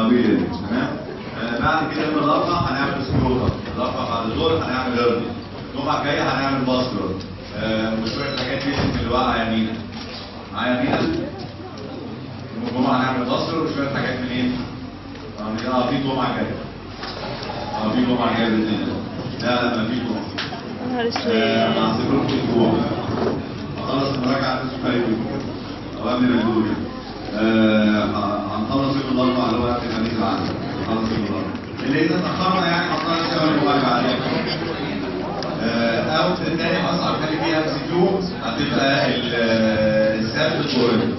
اه بيلين تمام آه، بعد كده يوم الاربعاء هنعمل سكروتا الاربعاء بعد الظهر هنعمل هيرني الجمعه الجايه هنعمل باسكولار آه، وشويه حاجات بيزك اللي واقعه يمينا معايا يمينا الجمعه هنعمل باسكولار وشويه حاجات منين؟ اه من- اه في جمعه جايه اه في جمعه جايه باذن الله لا لا ما في جمعه نهار آه، اسود هنعتبره في اسبوع خلص المراجعه في اسبوع او قبل ما يقول آه، هنخلص يوم الاربعاء اللي هو قبل الخميس العام هنخلص يوم الاربعاء اللي اذا اتاخرنا يعني حطينا الشهر اللي بعد بعدين آه، او الثاني اصعب حاجه فيها ام سي كيو هتبقى ال- آه، السبت الظهري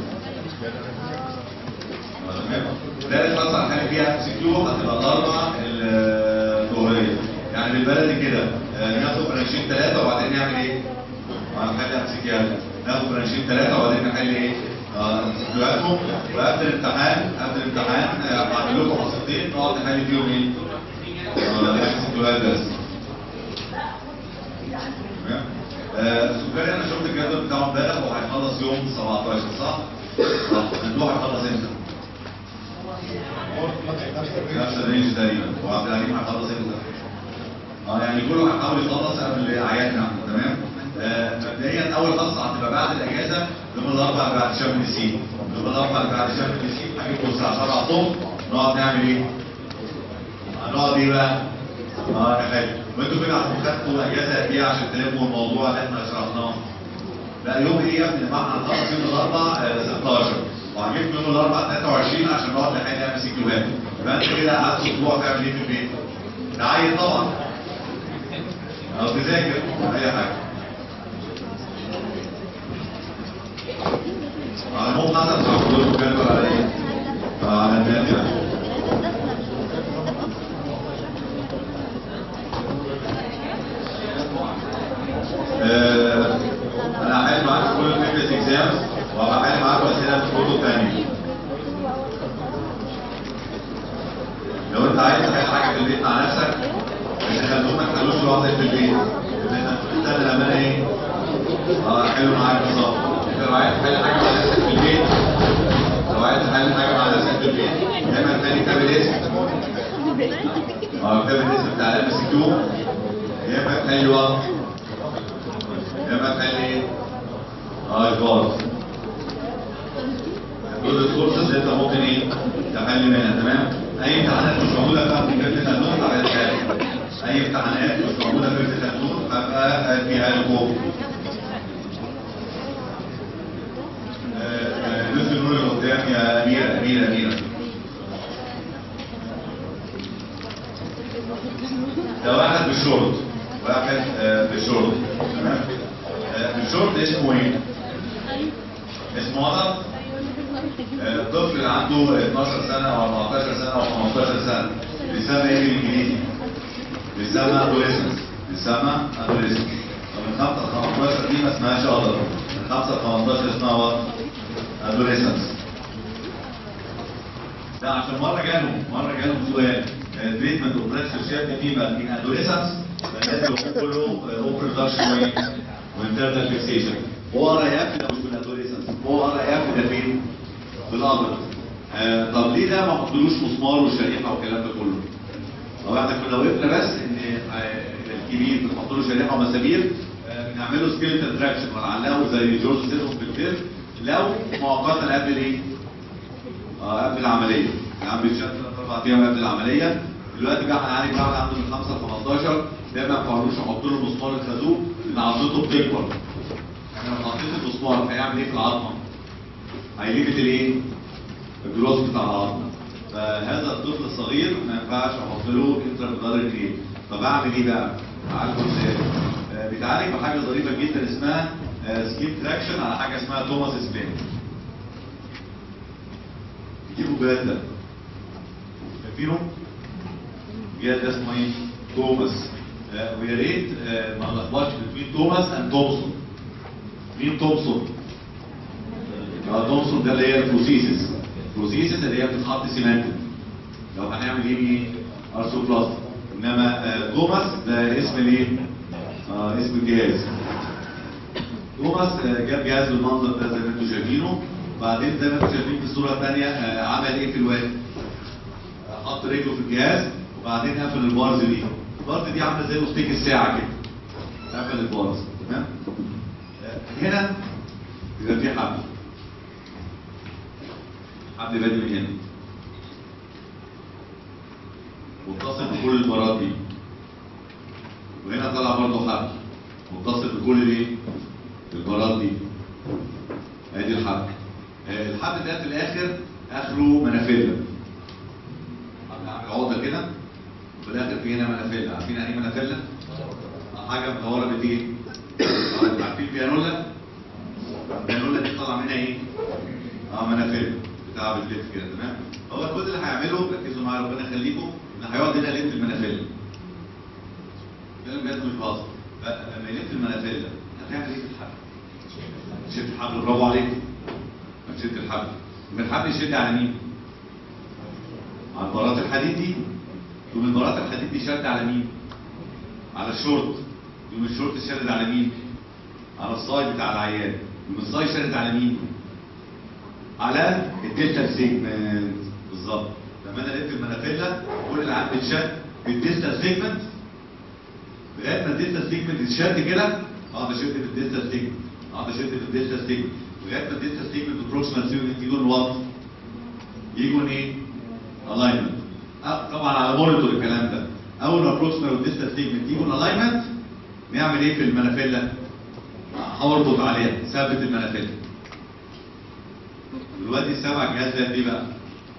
ثالث اصعب حاجه فيها ام سي كيو هتبقى الاربعاء الظهريه يعني بالبلدي كده آه، ناخد برانشين ثلاثه وبعدين نعمل ايه؟ هنحل امسكيات ناخد برانشين ثلاثه وبعدين نحل ايه؟ آه، امسكياتهم وقبل الامتحان قبل الامتحان آه، هعمل لكم حصتين نقعد نحل فيهم ايه؟ آه، امسكيات بس تمام؟ آه، سكري انا شفت الجدول بتاعه امبارح وهيخلص يوم 17 صح؟ صح انتوا هيخلص امتى؟ نفس الرينج تقريبا وعبد الحليم هيخلص امتى؟ اه يعني كله هيحاول يخلص قبل اعيادنا احنا تمام؟ آه، مبدئيا اول حصه هتبقى بعد الاجازه يوم الاربعاء بعد شم النسيم يوم الاربعاء بعد شم النسيم هنجيبكم الساعه 7 الصبح نقعد نعمل ايه؟ هنقعد ايه بقى؟ اه نحل وانتوا كده هتاخدوا اجازه قد ايه عشان تلموا الموضوع اللي احنا شرحناه؟ لا يوم ايه يا ابني؟ ما احنا هنخلص يوم الاربعاء آه، 16 وهنجيب يوم الاربعاء 23 عشان نقعد نحل ام سي كيوهات يبقى انت كده قعدت اسبوع تعمل ايه في البيت؟ تعين طبعا او تذاكر اي حاجه على المهم حسب تعقدكم جدول على ايه؟ آه، على النافع آه، انا هحل معاكم كل البيبلس اكزامز وهحل معاكم اسئله في كتب ثانيه لو انت عايز تحل حاجه في البيت مع نفسك مش هخلوك ما تحلوش لوحدك في البيت استنى لما انا ايه اه حلو معاك بالظبط انت لو عايز تحل حاجه مع نفسك في البيت لو عايز تحل حاجه مع نفسك في البيت يا اما تخلي كتاب الاسم اه كتاب الاسم بتاع الام سي كيو يا اما تخلي وقت يا اما تخلي ايه؟ اه الفاظ دول الكورسز اللي انت ممكن ايه تحل منها تمام اي امتحانات مش موجوده بقى في كتاب النور على الحال اي امتحانات مش موجوده في كتاب النور ابقى اديها لكم نزل النور اللي قدام يا اميره اميره اميره ده واحد بالشورت واحد آه، بالشورت تمام آه، بالشورت اسمه ايه؟ اسمه عضل آه، طفل عنده 12 سنة أو 14 سنة أو 15 سنة بيسمى إيه بالإنجليزي؟ بيسمى adolescence بيسمى adolescence فمن 5 ل 15 دي ما اسمهاش adult من 5 ل 15 اسمها what؟ adolescence ده عشان مرة جالهم مرة جالهم سؤال تريتمنت اوف بريست شيب فيما ان adolescence فلازم يقول له اوفر ريدكشن وين وانترنال فيكسيشن هو ار اي اف ده مش بالادوليسنس هو ار اي اف ده فين؟ بالادلت آه طب ليه ده ما حطلوش مسمار وشريحه والكلام ده كله؟ طب احنا كنا وقفنا بس ان آه، الكبير بنحط له شريحه ومسامير آه، بنعمل له سكيلت تراكشن ونعلقه زي جورج سيرهم في الفيلم لو مؤقتا قبل ايه؟ اه قبل العمليه يعني بيتشتت اربع ايام قبل العمليه دلوقتي بقى هنعالج واحد عنده من 5 ل 15 ده ما ينفعلوش احط له مسمار الخازوق لان عضلته بتكبر انا لو حطيت المسمار هيعمل ايه في العظمه؟ هيليمت الايه؟ الجروث بتاع العظمه فهذا الطفل الصغير ما ينفعش احط له انترا كريم فبعمل ايه بقى؟ بعالجه ازاي؟ آه، بيتعالج بحاجه ظريفه جدا اسمها سكيب تراكشن على حاجه اسمها توماس سبين يجيبوا جهاز ده شايفينه؟ الجهاز ده اسمه ايه؟ توماس آه، ويا ريت آه، ما نلخبطش بين توماس اند تومسون مين تومسون؟ اه تومسون ده اللي هي البروسيسس البروسيسس اللي هي بتتحط سيمنتد لو هنعمل ايه ايه؟ ارثوبلاست انما آه، توماس ده اسم الايه؟ اه اسم الجهاز توماس آه، جاب جهاز بالمنظر ده زي ما انتم شايفينه بعدين زي ما انتم شايفين في الصوره الثانيه عمل ايه في الواد؟ حط رجله في الجهاز وبعدين قفل البارز دي البارز دي عامله زي مستيك الساعه كده قفل البارز تمام هنا يبقى في حبل حبل بادئ من هنا متصل بكل البارات دي وهنا طلع برضه حبل متصل بكل الايه؟ البارات دي ادي الحبل آه، الحبل ده في الاخر اخره منافله حبل عامل عقده كده وفي الاخر في هنا منافله عارفين يعني ايه منافله؟ حاجه مدوره بايه؟ عارفين البيانولا؟ البيانولا دي طالعه منها ايه؟ اه منافله بتاع بتلف كده تمام؟ هو كل اللي هيعمله ركزوا معايا ربنا يخليكم ان هيقعد هنا يلف المنافله كلام بجد مش بهزر لما يلف المنافله هتعمل ايه في الحبل؟ تشد الحبل برافو عليك هتشد الحبل يبقى الحبل يشد على مين؟ على البارات الحديد دي يقوم البارات الحديد دي شد على مين؟ على الشورت يقوم الشورت شدد على مين؟ على الصاي بتاع العيان يقوم الصاي شدد على مين؟ على الدلتا سيجمنت بالظبط لما انا لف المنافله كل اللي عندي اتشد بالدلتا سيجمنت لغايه ما الدلتا سيجمنت يتشد كده اقعد اشد في الدلتا سيجمنت اقعد اشد في الدلتا سيجمنت لغايه ما الدلتا سيجمنت والبروكسيمال سيجمنت يجوا الوقت يجوا ايه؟ الاينمنت طبعا على مونيتور الكلام ده اول ما البروكسيمال والدلتا سيجمنت يجوا الالاينمنت نعمل ايه في المنافله؟ هربط عليها ثبت المنافله دلوقتي السبع جهاز ده قد ايه بقى؟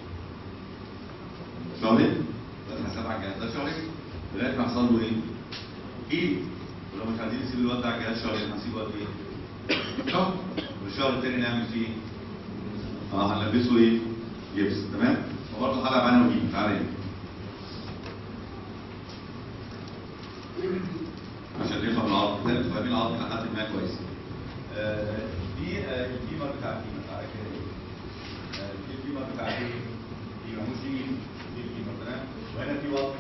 شهرين؟ فتح سبع جهاز ده شهرين لغايه ما يحصل له ايه؟ ايه؟ ولو مش عايزين نسيب الواد ده على الجهاز شهرين هنسيبه قد ايه؟ شهر والشهر التاني نعمل فيه ايه؟ اه هنلبسه ايه؟ جبس تمام؟ وبرضه حلقه معانا وجيب تعالى هنا عشان نفهم العظم ده فاهمين العظم لحد ما كويس. آه، دي آه، الفيمر بتاع الفيمر تعالى كده آه، دي الفيمر بتاع ايه؟ فيمر مش دي مين؟ دي الفيمر تمام؟ وهنا في وقت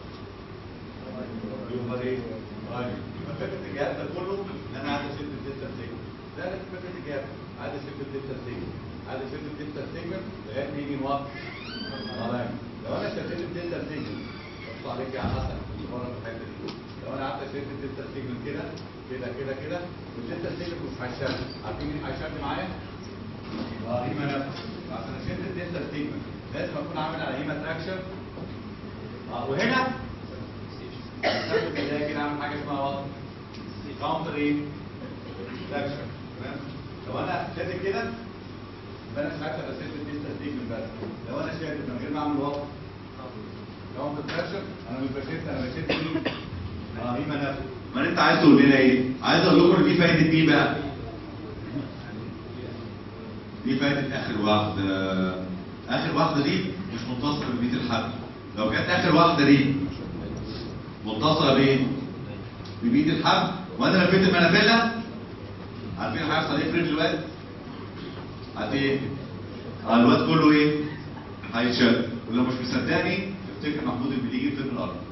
يبقى ايه؟ راجل يبقى فكره الجهاز ده كله ان انا عايز اشد الدلتا سيجمنت ده نفس فكره الجهاز عايز اشد الدلتا سيجمنت عايز اشد الدلتا سيجمنت لغايه ما يجي الوقت تمام لو انا شديت الدلتا سيجمنت بص عليك يا حسن اللي بره في الحته دي لو انا قعدت اشد الدلتا سيجمنت كده كده كده كده والدلتا سيجمنت مش هيشد عارفين مين هيشد معايا؟ اه هيما نفس عشان اشد الدلتا سيجمنت لازم اكون عامل على هيما تراكشن اه وهنا ده كده عامل حاجه اسمها وات كاونتر ايه؟ تراكشن تمام لو انا شادد كده يبقى انا ساعتها بشد الدلتا سيجمنت بس لو انا شادد من غير ما اعمل وات كاونتر تراكشن انا مش بشد انا بشد مين؟ اه هيما نفسه ما انت عايز تقول لنا ايه؟ عايز اقول لكم دي فايده ايه بقى؟ دي فايده اخر واحده اخر واحده دي مش متصله ببيت الحبل لو كانت اخر واحده دي متصله بايه؟ ببيت الحبل وانا لفيت المنافله عارفين هيحصل ايه في رجل الواد؟ عارفين ايه؟ آه، الواد كله ايه؟ هيتشد ولو مش مصدقني افتكر محمود المليجي في فيلم الارض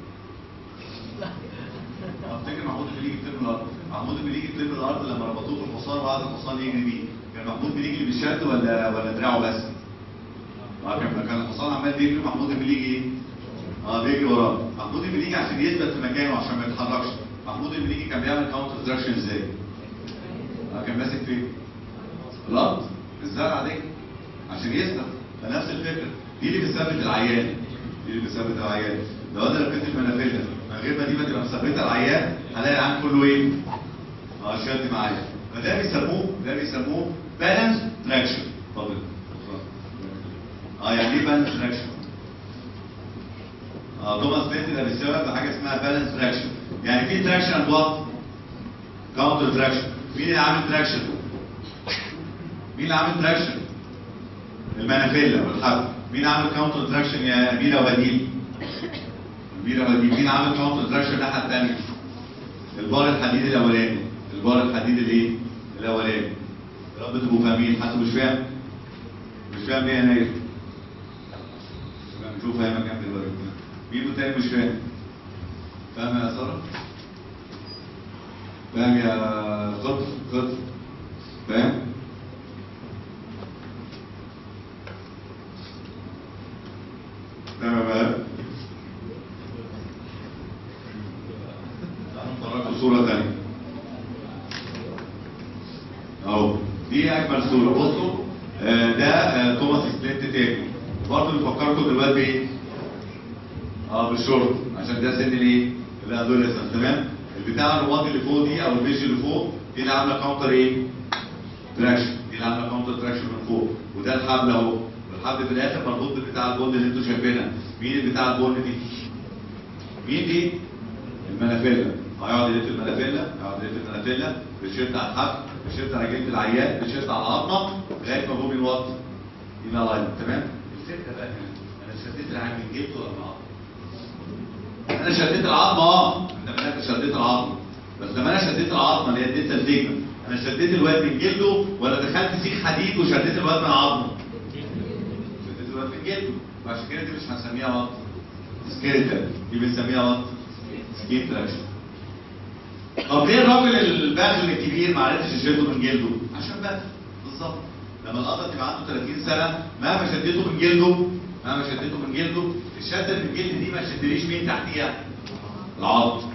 افتكر محمود المليجي في فيلم الارض محمود المليجي في فيلم الارض لما ربطوه في الحصان وقعد الحصان يجري بيه كان محمود بيجري اللي بالشد ولا ولا دراعه بس؟ اه كان كان الحصان عمال بيجري محمود المليجي ايه؟ اه بيجري وراه محمود المليجي عشان يثبت في مكانه عشان ما يتحركش محمود المليجي كان بيعمل كاونتر تراكشن ازاي؟ اه كان ماسك فين؟ الارض الزرعه دي عشان يثبت فنفس الفكره دي اللي بتثبت العيان دي اللي بتثبت العيان لو انا لفيت المنافله من غير ما دي ما تبقى مثبته العيان هلاقي العيان كله ايه؟ اه شد معايا فده بيسموه ده بيسموه بالانس تراكشن اتفضل اه يعني ايه بالانس تراكشن؟ اه توماس بيت ده بيسبب بحاجه اسمها بالانس تراكشن يعني في تراكشن اند وات؟ كاونتر تراكشن مين اللي عامل تراكشن؟ مين اللي عامل تراكشن؟ المنافله والحبل مين عامل كاونتر تراكشن يا بيلا وبديل؟ بيلا وبديل مين عامل كاونتر تراكشن الناحيه الثانيه؟ البار الحديد الاولاني البار الحديد الايه؟ الاولاني يا رب تبقوا فاهمين حد مش فاهم؟ مش فاهم ايه يا نايل؟ نشوف فاهمك كام دلوقتي مين التاني مش فاهم؟ فاهم يا ساره؟ فاهم يا قطر قطر فاهم؟ تمام بقى اجمل صوره بصوا آه، ده آه، توماس سبليت تاني برضه بيفكركم دلوقتي بايه؟ اه بالشورت عشان ده سن الايه؟ الادوليسنس تمام؟ البتاع الرمادي اللي فوق دي او البيج اللي فوق دي اللي عامله كاونتر ايه؟ تراكشن دي اللي عامله كاونتر تراكشن من فوق وده الحبل اهو والحبل في الاخر مربوط بالبتاع البن اللي انتوا شايفينها مين البتاع البن دي؟ مين دي؟ المنافيلا هيقعد يلف المنافيلا هيقعد يلف المنافيلا بيشد على الحبل بيشد على جلد العيان بيشد على العظمه لغايه ما بوبي الوط يبقى لاين تمام؟ الفكره بقى هنا انا شديت العيان من جلده ولا من عظمه؟ انا شديت العظمه اه انت منك شديت العظمه بس لما انا شديت العظمه اللي هي الديتا الفيجمنت انا شديت الواد من جلده ولا دخلت سيخ حديد وشديت الواد من عظمه؟ شديت الواد من جلده وعشان كده دي مش هنسميها وط سكيلتال دي بنسميها وط سكين تراكشن طب ليه الراجل الباغل الكبير ما عرفش يشده من جلده؟ عشان بس بالظبط لما القطط يبقى عنده 30 سنه مهما شدته من جلده مهما شدته من جلده الشده اللي من الجلد دي ما تشدليش مين تحتيها؟ العظم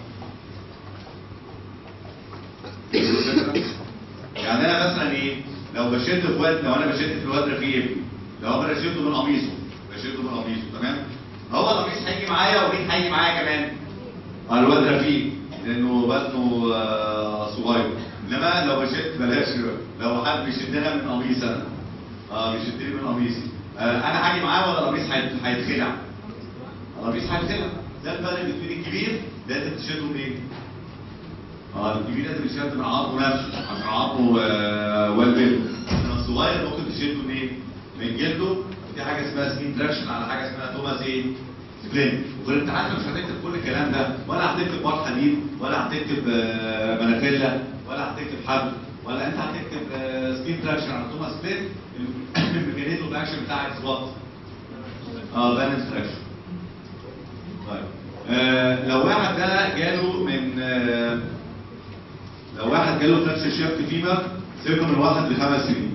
يعني انا مثلا ايه لو بشد في واد لو انا بشد في الواد رفيق لو انا بشده من قميصه بشده من قميصه تمام هو القميص هيجي معايا ومين هيجي معايا كمان آه، الواد رفيق لانه وزنه آه، صغير انما لو بشد بلاش لو حد بيشدنا من قميص انا اه بيشدني من قميصي آه انا هاجي معاه ولا القميص هيت- هيتخلع القميص هيتخلع ده الفرق بين الكبير ده انت بتشده منين؟ اه الكبير لازم يشد من عظمه نفسه عشان عظمه آه والبيت انما الصغير ممكن تشده منين؟ من جلده في حاجه اسمها سكين تراكشن على حاجه اسمها توماس ايه؟ سبلين وفي الامتحان مش هتكتب كل الكلام ده ولا هتكتب بار حديد ولا هتكتب آه، منافيلا ولا هتكتب حبل ولا انت هتكتب آه، سكين تراكشن على توماس سبلين الميكانيزم اوف اكشن بتاع اكس وات اه بالانس تراكشن طيب آه لو واحد ده جاله من آه لو واحد جاله فراكشر شيفت فيمر سيبه من واحد لخمس سنين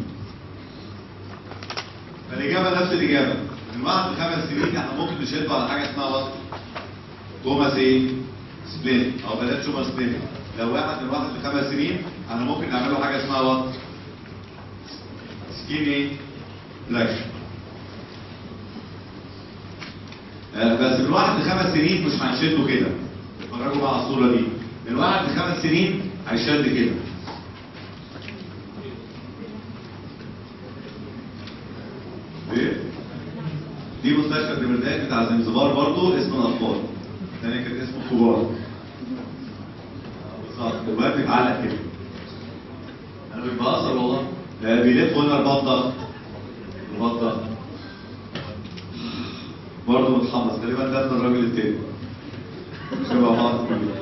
فالإجابة نفس الإجابة من واحد لخمس سنين احنا ممكن نشده على حاجة اسمها وات توماس ايه؟ سبلين أو بلاش توماس سبلين لو واحد من واحد لخمس سنين احنا ممكن نعمل له حاجة اسمها وات سكين ايه؟ فلاكشن آه، بس من واحد لخمس سنين مش هنشده كده اتفرجوا بقى على الصورة دي من واحد لخمس سنين هيشد كده ايه؟ دي مستشفى الدمرداك بتاع زنزبار برضو اسم الاطفال الثاني كان اسمه كبار بالظبط دلوقتي بيتعلق كده انا مش بهزر والله آه، بيلف هنا رباط ضغط رباط ضغط برضه متحمس تقريبا ده من الراجل التاني شبه بعض كلهم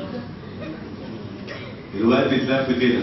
الوقت بيتلف كده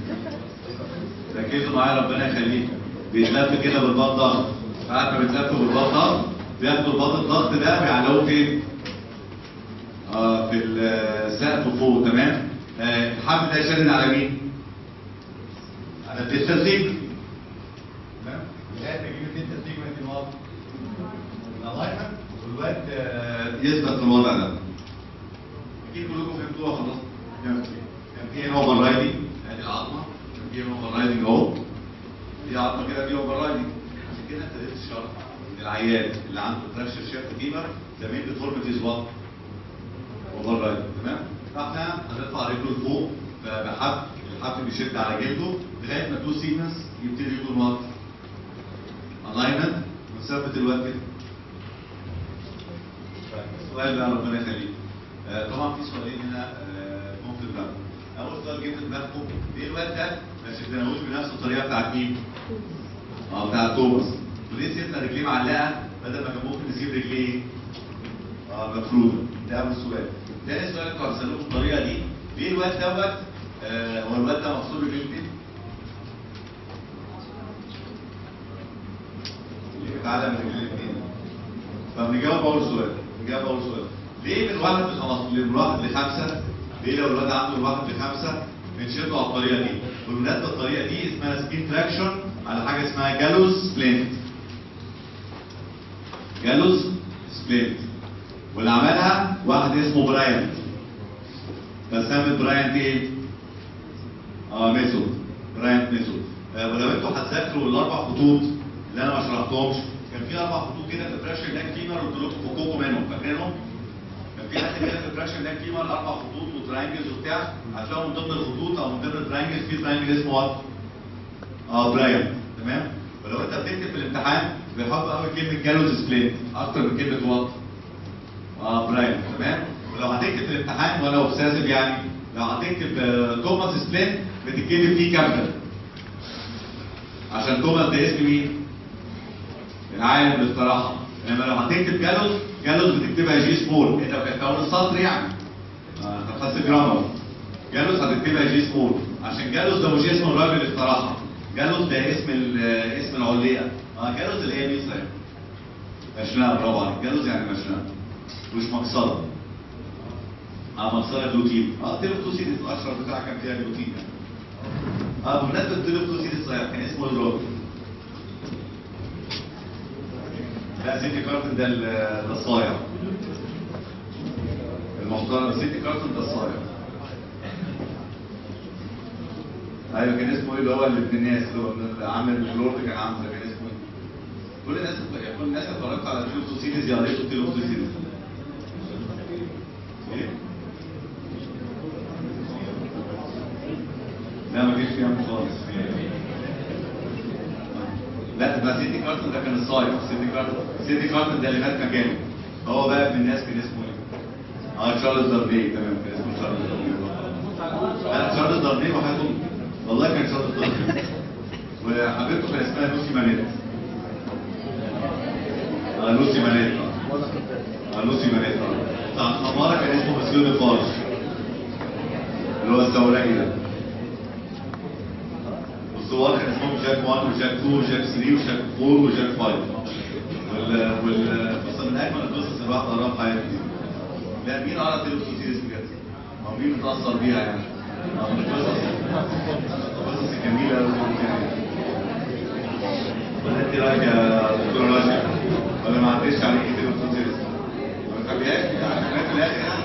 ركزوا معايا ربنا يخليكم بيتلف كده بالباط ضغط بعد ما بيتلف بالباط ضغط بياخدوا الباط الضغط ده بيعلقوه فين؟ اه في السقف فوق تمام؟ آه الحبل ده يشدد على مين؟ على الديستال سيجمنت تمام؟ لغايه ما يجيب الديستال سيجمنت الماضي الالاينمنت والواد آه، يثبت في الوضع ده اكيد كلكم فهمتوها خلاص كان كان في هنا اوفر رايدنج ادي العظمه كان في هنا اوفر رايدنج اهو دي عظمه كده فيها اوفر رايدنج عشان كده انت قدرت تشرح ان العيان اللي عنده فراكشر شيفت فيبر ده مين ديفورميتيز وات اوفر رايدنج تمام فاحنا هنرفع رجله لفوق بحبل الحبل بيشد على جلده لغايه ما تو سيكنس يبتدي يكون وات الاينمنت ونثبت الوقت كده السؤال بقى ربنا يخليك آه، طبعا في سؤالين هنا آه، ممكن بقى اول سؤال جه في دماغكم ليه الواد ده ما شدناهوش بنفس الطريقه بتاعت مين؟ اه بتاعت توماس وليه سيبنا رجليه معلقه بدل ما كان ممكن نسيب رجليه اه مفروضه ده اول سؤال تاني سؤال انتوا هتسالوه بالطريقه دي ليه الواد دوت آه، هو الواد ده مفصول رجليه منين؟ ليه بيتعلق من رجليه الاثنين؟ طب نجاوب اول سؤال نجاوب اول سؤال ليه من واحد لخمسة من واحد لخمسة ليه لو الولد عنده من واحد لخمسة بنشده على الطريقة دي بالمناسبة الطريقة دي اسمها سكين تراكشن على حاجة اسمها جالوز سبلنت جالوز سبلنت واللي عملها واحد اسمه برايانت فسمت برايانت ايه؟ اه ميثود برايانت ميثود آه، ولو انتوا هتذاكروا الاربع خطوط اللي انا ما شرحتهمش كان في اربع خطوط كده في فراكشن ناك فيمر قلت لكم فكوكوا منهم فاكرينهم؟ كان في حد كده في فراكشن ناك فيمر اربع خطوط وتراينجلز وبتاع هتلاقوا من ضمن الخطوط او من ضمن التراينجلز في تراينجل اسمه وات؟ اه برايم تمام؟ ولو انت بتكتب في الامتحان بيحط قوي كلمه جالوز سبليت اكتر من كلمه وات؟ اه برايم تمام؟ ولو هتكتب في الامتحان وانا اوبسيسيف يعني لو هتكتب آه، توماس سبليت بتكتب فيه كابيتال عشان توماس ده اسم مين؟ العالم اللي اخترعها انما لو هتكتب جالوس جالوس بتكتبها جي سمول انت لو كانت اول السطر يعني آه، خدت جرامر جالوس هتكتبها جي سمول عشان جالوس ده مش اسم الراجل اللي اخترعها جالوس ده اسم ال- آه، اسم العلية اه جالوس اللي هي ميسا مشنقة برافو عليك جالوس يعني مشنقة مش مقصرة اه مقصرة جلوتين اه تيلوكتوسيد الاشهر بتاعها كان فيها جلوتين يعني. اه بمناسبة تيلوكتوسيد الصغير كان اسمه الراجل لا سيتي كارتن ده ال- ده الصايع المحترم سيتي كارتن ده الصايع ايوه كان اسمه ايه اللي هو اللي ابن الناس اللي هو اللي عامل الفلور كان عامل ده كان اسمه ايه؟ كل الناس كل الناس اتفرجت على تيلوكتوسيدز يعرفوا تيلوكتوسيدز ايه؟ لا مفيش فيها خالص لا ده سيدي كارتون ده كان الصايع سيدي كارتون سيدي كارتون ده اللي خد مكانه هو بقى ابن الناس كان اسمه ايه؟ اه تشارلز دارنيه تمام كان اسمه تشارلز دارنيه انا تشارلز دارنيه وحياته والله كان تشارلز دارنيه وحبيبته كان اسمها لوسي مانيت اه لوسي مانيت اه لوسي مانيت اه بتاع الخمارة كان اسمه مسيو دي فارج اللي هو الثوراني ده والصور كان اسمهم جاك 1 وجاك 2 وجاك 3 وجاك 4 وجاك 5 وال وال بس من اجمل القصص اللي الواحد قراها في حياته لا مين قرا تيلوسوسيريس بجد؟ او مين متاثر بيها يعني؟ أو من القصص القصص الجميله قوي ولا انت رايك يا دكتور راشد؟ ولا ما عدتش عليك تيلوسوسيريس؟ ما تخليهاش يعني في الاخر يعني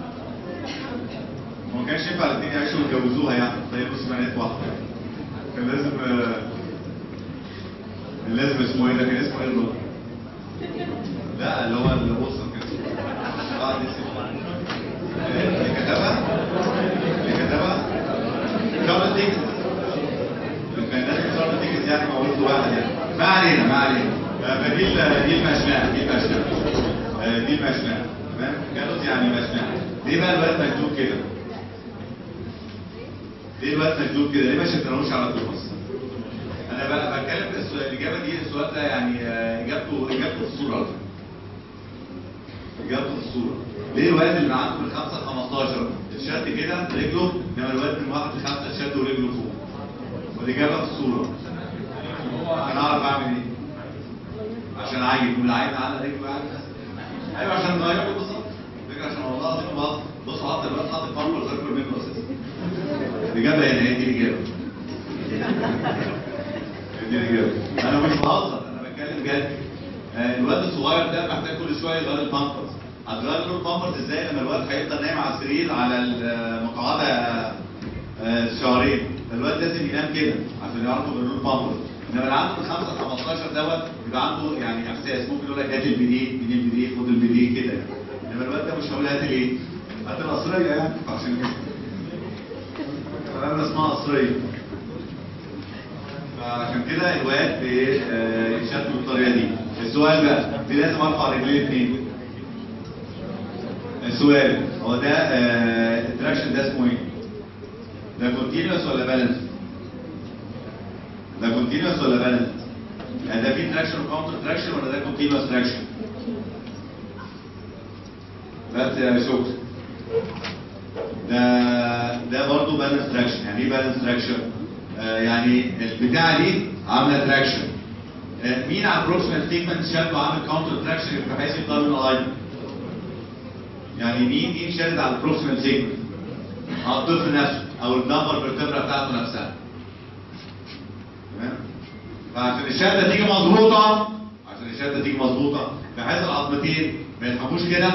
ما كانش ينفع الاثنين يعيشوا ويتجوزوها يعني زي نص بنات واحده كان لازم آه، كان لازم اسمه ايه ده كان اسمه ايه الراجل؟ لا اللي هو اللي وصل كان اسمه بعد اسمه آه، اللي كتبها اللي كتبها شارل ديكنز كان لازم شارل ديكنز يعني موجود واحد يعني ما علينا ما علينا آه، فدي ال- دي المشنقه دي المشنقه آه، دي المشنقه تمام كانت يعني مشنقه ليه بقى الواد مكتوب كده؟ ليه الواد مكتوب كده؟ ليه ما شكرهوش على توماس؟ انا بقى بتكلم في السؤال الاجابه دي السؤال ده يعني آه، اجابته اجابته في الصوره على فكرة. اجابته في الصوره ليه الواد اللي عنده من 5 ل 15 اتشد كده رجله انما الواد من 1 ل 5 اتشد ورجله فوق والاجابه في الصوره انا اعرف اعمل ايه عشان عيل من العيل على رجله قاعد ايوه عشان نغيره بالظبط فكره عشان والله العظيم بص بص حط الواد حاطط بامبرز اكبر منه اساسا الاجابه هنا هي دي الاجابه دي الإجابة. انا مش بهزر انا بتكلم جد آه، الواد الصغير ده محتاج كل شويه يغير البامبرز هتغير له البامبرز ازاي لما الواد هيفضل نايم على السرير على المقعده آه، شهرين الواد لازم ينام كده عشان يعرفوا يغيروا له البامبرز انما اللي عنده من 5 ل 15 دوت يبقى عنده يعني احساس ممكن يقول لك هات البيديه مين البيديه خد البيديه كده يعني انما الواد ده مش هقول هات الايه؟ هات القصريه يعني عشان كده فاهم اسمها قصريه فعشان كده الواد بيشد بالطريقه دي السؤال بقى دي لازم ارفع رجلي الاثنين السؤال هو ده التراكشن ده اسمه ايه؟ ده كونتينوس ولا بالانس؟ ده كونتينوس ولا بالانس؟ يعني ده فيه تراكشن وكاونتر تراكشن ولا ده كونتينوس تراكشن؟ بس يا شكرا ده ده برضه بالانس تراكشن يعني ايه بالانس تراكشن؟ آه يعني البتاعه دي عامله تراكشن آه مين على البروكسيمال سيجمنت شاد وعامل كاونتر تراكشن بحيث يفضل من الالاين يعني مين مين شاد على البروكسيمال سيجمنت اه الطفل نفسه او النمبر بالكاميرا بتاعته نفسها تمام فعشان الشده تيجي مظبوطه عشان الشده تيجي مظبوطه بحيث العظمتين ما يتحموش كده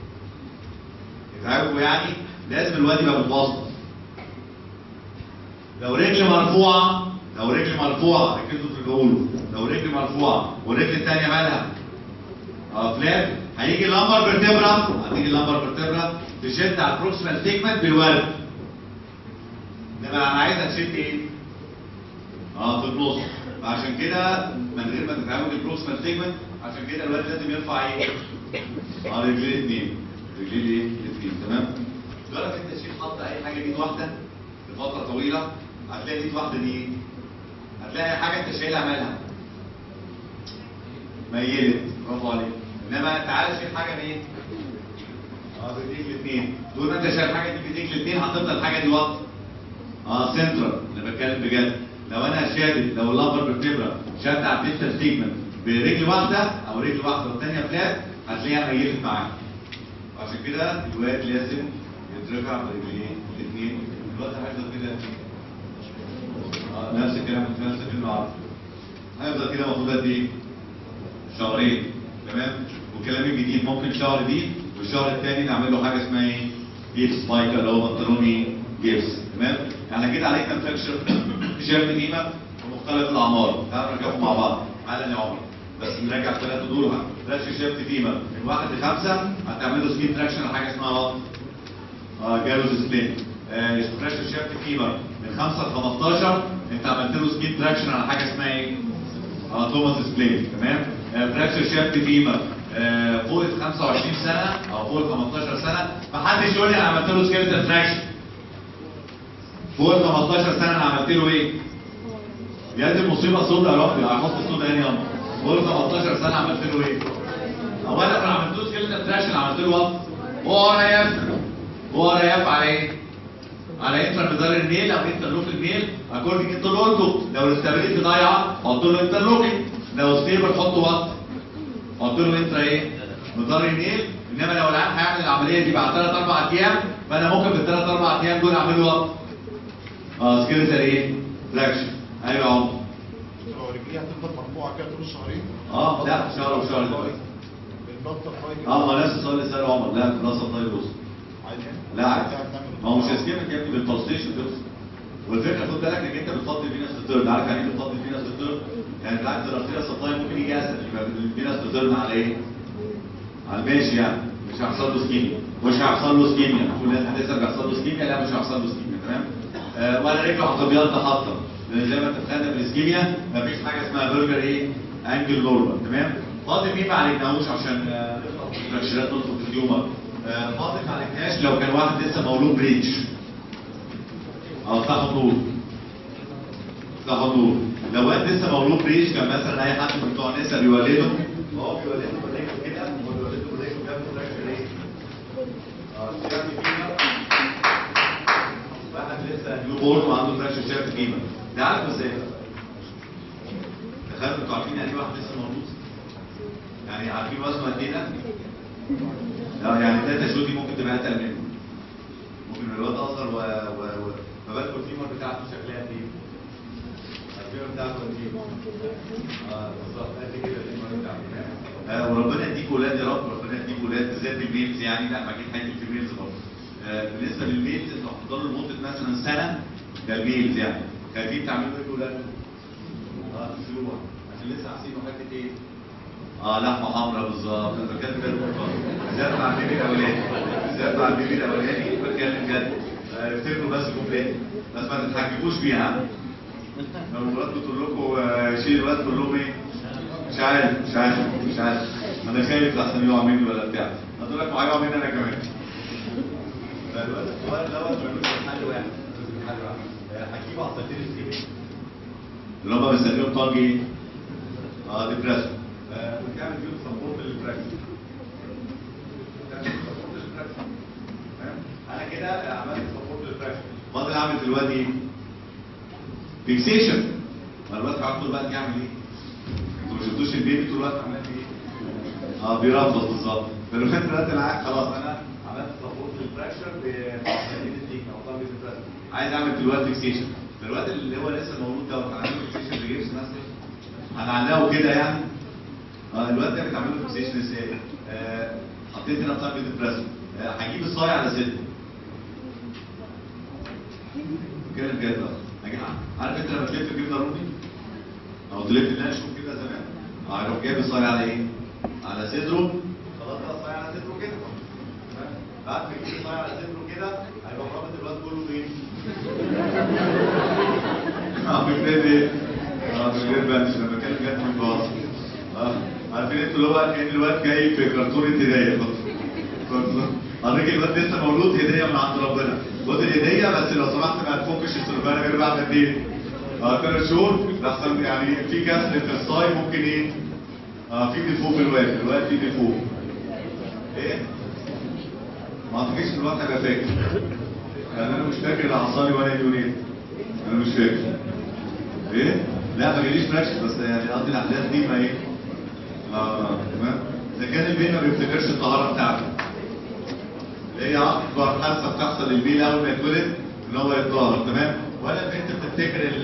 يتعبوا يعني لازم الواد يبقى متوسط لو رجل مرفوعه لو رجل مرفوعه ركزوا في اللي بقوله لو رجل مرفوعه والرجل الثانيه مالها اه فلات هيجي اللمبر فيرتبرا هتيجي اللمبر فيرتبرا تشد على البروكسيمال سيجمنت بالورد انما انا عايزها تشد ايه؟ اه في النص فعشان كده من غير ما تتعامل البروكسيمال سيجمنت عشان كده الواد لازم يرفع ايه؟ اه رجليه الاثنين رجليه الايه؟ الاثنين تمام؟ جرب انت تشيل حط اي حاجه ايد واحده لفتره طويله هتلاقي ايد واحده دي ايه؟ هتلاقي حاجه انت شايلها مالها ميلت برافو عليك انما تعالى شيل حاجه بايه؟ اه بايديك الاثنين طول ما انت شايل حاجه دي بايديك الاثنين هتفضل الحاجه دي واطيه اه سنترال انا بتكلم بجد لو انا شادد لو اللمبر بالفبره شد على الديستال سيجمنت برجل واحده او رجل واحده والثانيه فلات هتلاقيها ميلت معاك عشان كده الواد لازم يترفع برجليه الاثنين الواد هيفضل كده آه نفس الكلام كنت نفس الكلمه عارف هيفضل كده المفروض قد ايه؟ شهرين تمام والكلام الجديد ممكن شهر دي والشهر الثاني نعمل له حاجه اسمها ايه؟ جيبس مايكا اللي هو بنطلوني جيبس تمام يعني كده عليك تنفكشر شايف قيمه ومختلف الاعمار تعالوا نرجعهم مع بعض تعالى يا عمر بس نراجع الثلاثه دول فلاش شيفت قيمه من واحد لخمسه هتعملوا سكين تراكشن على حاجه اسمها وات اه جالوز سبلين آه فريش شيفت قيمه من 5 ل 15 انت عملت له سكين تراكشن على حاجه اسمها ايه؟ اه توماس سبلين تمام فراكشر شافت فيما آه، فوق ال 25 سنه او فوق ال 15 سنه محدش يقول لي انا عملت له سكيلتال تراكشن فوق ال 15 سنه انا عملت له ايه؟ يا دي المصيبه سودا يا ربي هحط السودا هنا يلا فوق ال 15 سنه عملت له ايه؟ اولا انا عملت له سكيلتال تراكشن عملت له وات؟ هو ار اف هو ار اف على ايه؟ على انتر مدار النيل او انترلوك النيل اكوردنج انتوا اللي قلته لو الاستابيليتي ضايعه حط له انترلوكينج لو ستيبل حط وات حط له انترا ايه مدار النيل انما لو العيان هيعمل العمليه دي بعد 3 4 ايام فانا ممكن في الثلاث اربع ايام دول اعمل له وات اه سكيلتال ايه تراكشن ايوه يا عمر هو رجليه هتفضل مرفوعه كده طول الشهرين اه لا شهر وشهر دلوقتي بالبطه فايج اه ما نفس السؤال اللي ساله عمر لا خلاص الله يبص عادي لا عادي ما هو مش اسكيمك يا ابني بالبلستيشن بس والفكره خد بالك انك انت بتفضي فينس ستيرن عارف يعني ايه بتفضي فينس ستيرن؟ يعني بالعكس الارتيريا سبلاي ممكن يجي اسهل يبقى الفينس ستيرن على ايه؟ على الماشي يعني مش هيحصل له سكيميا مش هيحصل له سكيميا كل الناس هتسال بيحصل له سكيميا لا مش هيحصل له سكيميا تمام؟ آه ولا رجله هتبيض حاطه لان زي ما انت بتخانق بالسكيميا مفيش حاجه اسمها برجر ايه؟ انجل نورمال تمام؟ فاضل مين ما عالجناهوش عشان آه، نخلص من الفراكشرات ندخل في التيومر آه، فاضل ما عالجناش لو كان واحد لسه مولود بريتش اه صح النور صح النور لو واد لسه مولود بريش كان مثلا اي حد من بتوع النساء بيولده هو بيولده برجله كده هو بيولده برجله كده فراكشر ايه؟ اه شاف فيما واحد لسه نيو بورن وعنده فراكشر شاف فيما ده عارف ازاي؟ تخيلوا انتوا عارفين يعني ايه واحد لسه مولود؟ يعني عارفين وزنه قد ايه ده؟ لا يعني تلاته شو دي ممكن تبقى اتقل منه ممكن الواد اصغر و و و فبالكم الفيمر بتاعته شكلها قد ايه؟ الفيمر بتاعته قد ايه؟ اه بالظبط قد كده الفيمر بتاعته آه وربنا يديك ولاد يا رب ربنا يديك ولاد بالذات الميلز يعني لا ما اكيد هيديك في الميلز برضه آه بالنسبه للميلز انتوا هتفضلوا لمده مثلا سنه ده الميلز يعني خايفين تعملوا ايه لولادكم؟ اه تسيبوها عشان لسه عايزين حته ايه؟ اه لحمه حمراء بالظبط انا بتكلم جد بالظبط مع البيبي الاولاني بالذات مع البيبي الاولاني بتكلم جد آه، افتكروا بس كومبليت بس ما تتحججوش بيها لو مراتكم تقول لكم آه، شيل الواد تقول لهم ايه؟ مش عارف مش عارف مش عارف انا خايف لحسن يقع مني ولا بتاع هتقول لك ما هيقع مني انا كمان فالواد الصغير دوت ملوش غير حل واحد ملوش غير حل واحد آه، هتجيبوا عصايتين السكين اللي هم بيسميهم طاج ايه؟ اه ديبريشن وتعمل فيهم سبورت للبراكتس تعمل سبورت للبراكتس تمام؟ انا كده عملت سبورت للبراكتس فاضل اعمل في الواد ايه؟ فيكسيشن ما الواد قاعد طول الوقت يعمل ايه؟ انتوا ما شفتوش البيبي طول الوقت عمال ايه؟ اه بيرفض بالظبط فالواد دلوقتي انا خلاص انا عملت سبورت للبراكشر بتقليد او طاقه البراكتس عايز اعمل في الواد فيكسيشن فالواد اللي هو لسه مولود دوت انا عامل فيكسيشن بجيبس مثلا هنعلقه كده يعني اه الواد ده بيتعمل له فيكسيشن ازاي؟ آه، حطيت هنا بتاع البريسو هجيب الصايع على صدره كده بجد اه جماعه عارف انت لما تلف جبنه رومي او تلف لانشون كده زمان اه يروح جايب الصايع على ايه؟ على صدره خلاص بقى الصايع على صدره كده بعد ما يجيب الصايع على صدره كده هيبقى رابط الواد كله بايه؟ اه بجد ايه؟ اه بجد بنش لما كان جت من باص اه عارفين انتوا اللي هو كان الواد جاي في كرتون هدايه حضرتك الواد لسه مولود هديه من عند ربنا خد الهديه بس لو سمحت ما تفكش السلوبان غير بعد قد ايه؟ اه ثلاث شهور لحسن يعني في كسر في الصاي ممكن ايه؟ اه في ديفو في الواد الواد في ديفو ايه؟ ما اعتقدش الواد هيبقى فاكر يعني انا مش فاكر العصاري ولا اليونين انا مش فاكر ايه؟ لا ما جاليش فلاش بس يعني قصدي الاحداث دي ما ايه؟ اه تمام اذا كان البين ما بيفتكرش الطهاره بتاعته اللي هي اكبر حادثه بتحصل للبين اول ما يتولد ان هو يتطهر تمام ولا البنت بتفتكر ال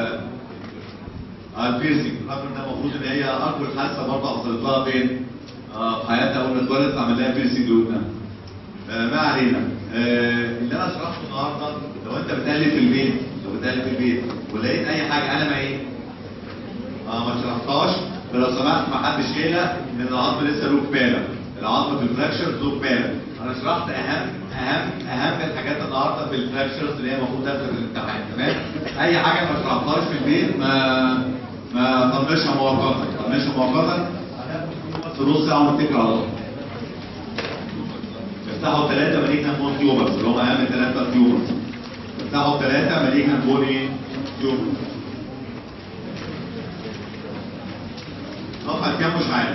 آه، البيرسينج رغم انها المفروض ان هي اكبر حادثه برضه حصلت لها فين؟ آه، في حياتها اول ما اتولدت عمل لها بيرسينج قدام آه، ما علينا آه، اللي انا شرحته النهارده لو انت بتالف في البيت لو بتالف في البيت ولقيت اي حاجه انا ما ايه اه ما شرحتهاش فلو سمحت ما حدش يقلق ان العظم لسه له كماله العظم في الفراكشر له كماله انا شرحت اهم اهم اهم الحاجات النهارده في الفراكشرز اللي هي المفروض تدخل في الامتحان تمام اي حاجه ما شرحتهاش في البيت ما ما طنشها مؤقتا طنشها مؤقتا في نص ساعه ونتكل على الله افتحوا ثلاثه مالجنا بون تيوبرز اللي هم اهم ثلاثه تيوبرز افتحوا ثلاثه مالجنا بوني تيوبرز صفحة كام مش عارف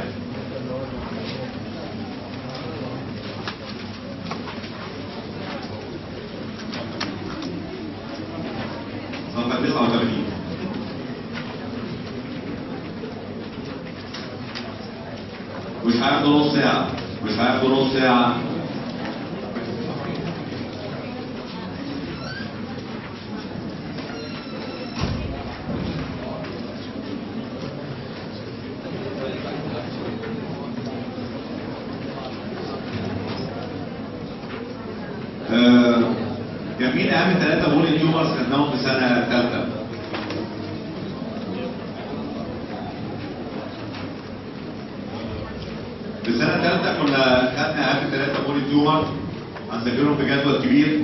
صفحة 89 مش هياخدوا نص ساعة مش هياخدوا نص ساعة آه، جميل اهم ثلاثة بولي تيومرز خدناهم في سنة ثالثة في سنة ثالثة كنا خدنا اهم ثلاثة بولي تيومرز هنذاكرهم بجدول كبير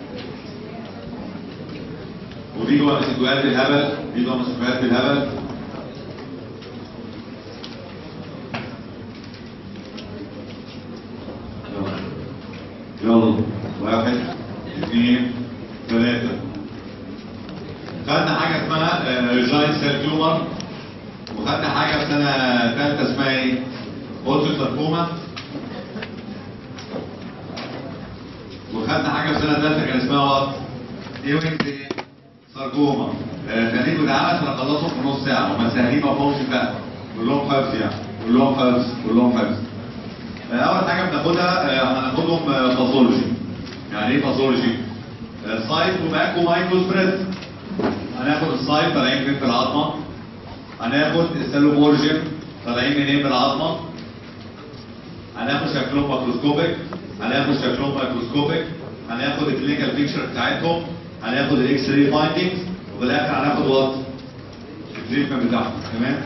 ودي جوه مسكوات بالهبل دي جوه مسكوات بالهبل يلا واحد اثنين ثلاثة خدنا حاجة اسمها ريجاين سيل تيومر وخدنا حاجة في سنة ثالثة اسمها ايه؟ اوتو ساركوما وخدنا حاجة في سنة ثالثة كان اسمها وات؟ ايوينج ساركوما خليكم دعامة انا خلصهم في نص ساعة هما سهلين ما فيهمش بقى كلهم حفظ يعني كلهم حفظ كلهم حفظ اول حاجه بناخدها آه، هناخدهم آه، باثولوجي يعني ايه باثولوجي آه، سايت وماك ومايكرو سبريد هناخد السايت طالعين فين في العظمه هناخد السيلومورجن طالعين منين من العظمه هناخد شكلهم ماكروسكوبيك هناخد شكلهم مايكروسكوبيك هناخد الكلينيكال بيكتشر بتاعتهم هناخد الاكس راي فايندنجز وفي الاخر هناخد وات التريتمنت بتاعهم تمام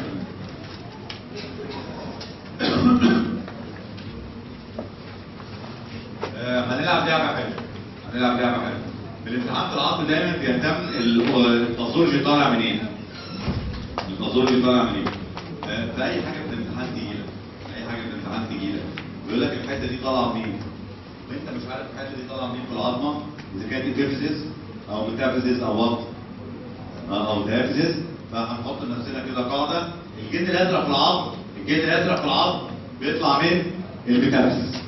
آه، هنلعب لعبه حلوه هنلعب لعبه حلوه في الامتحان في العظم دايما بيهتم ال- الباثولوجي طالع منين الباثولوجي طالع منين آه، في اي حاجه في الامتحان تقيله اي حاجه في الامتحان تقيله بيقول لك الحته دي طالعه منين وانت مش عارف الحته دي طالعه منين في العظمه اذا كانت ابيفيزيس او ميتافيزيس او وات او ديافيزيس فهنحط لنفسنا كده قاعده الجلد الازرق في العظم الجلد الازرق في العظم بيطلع من الميتافيزيس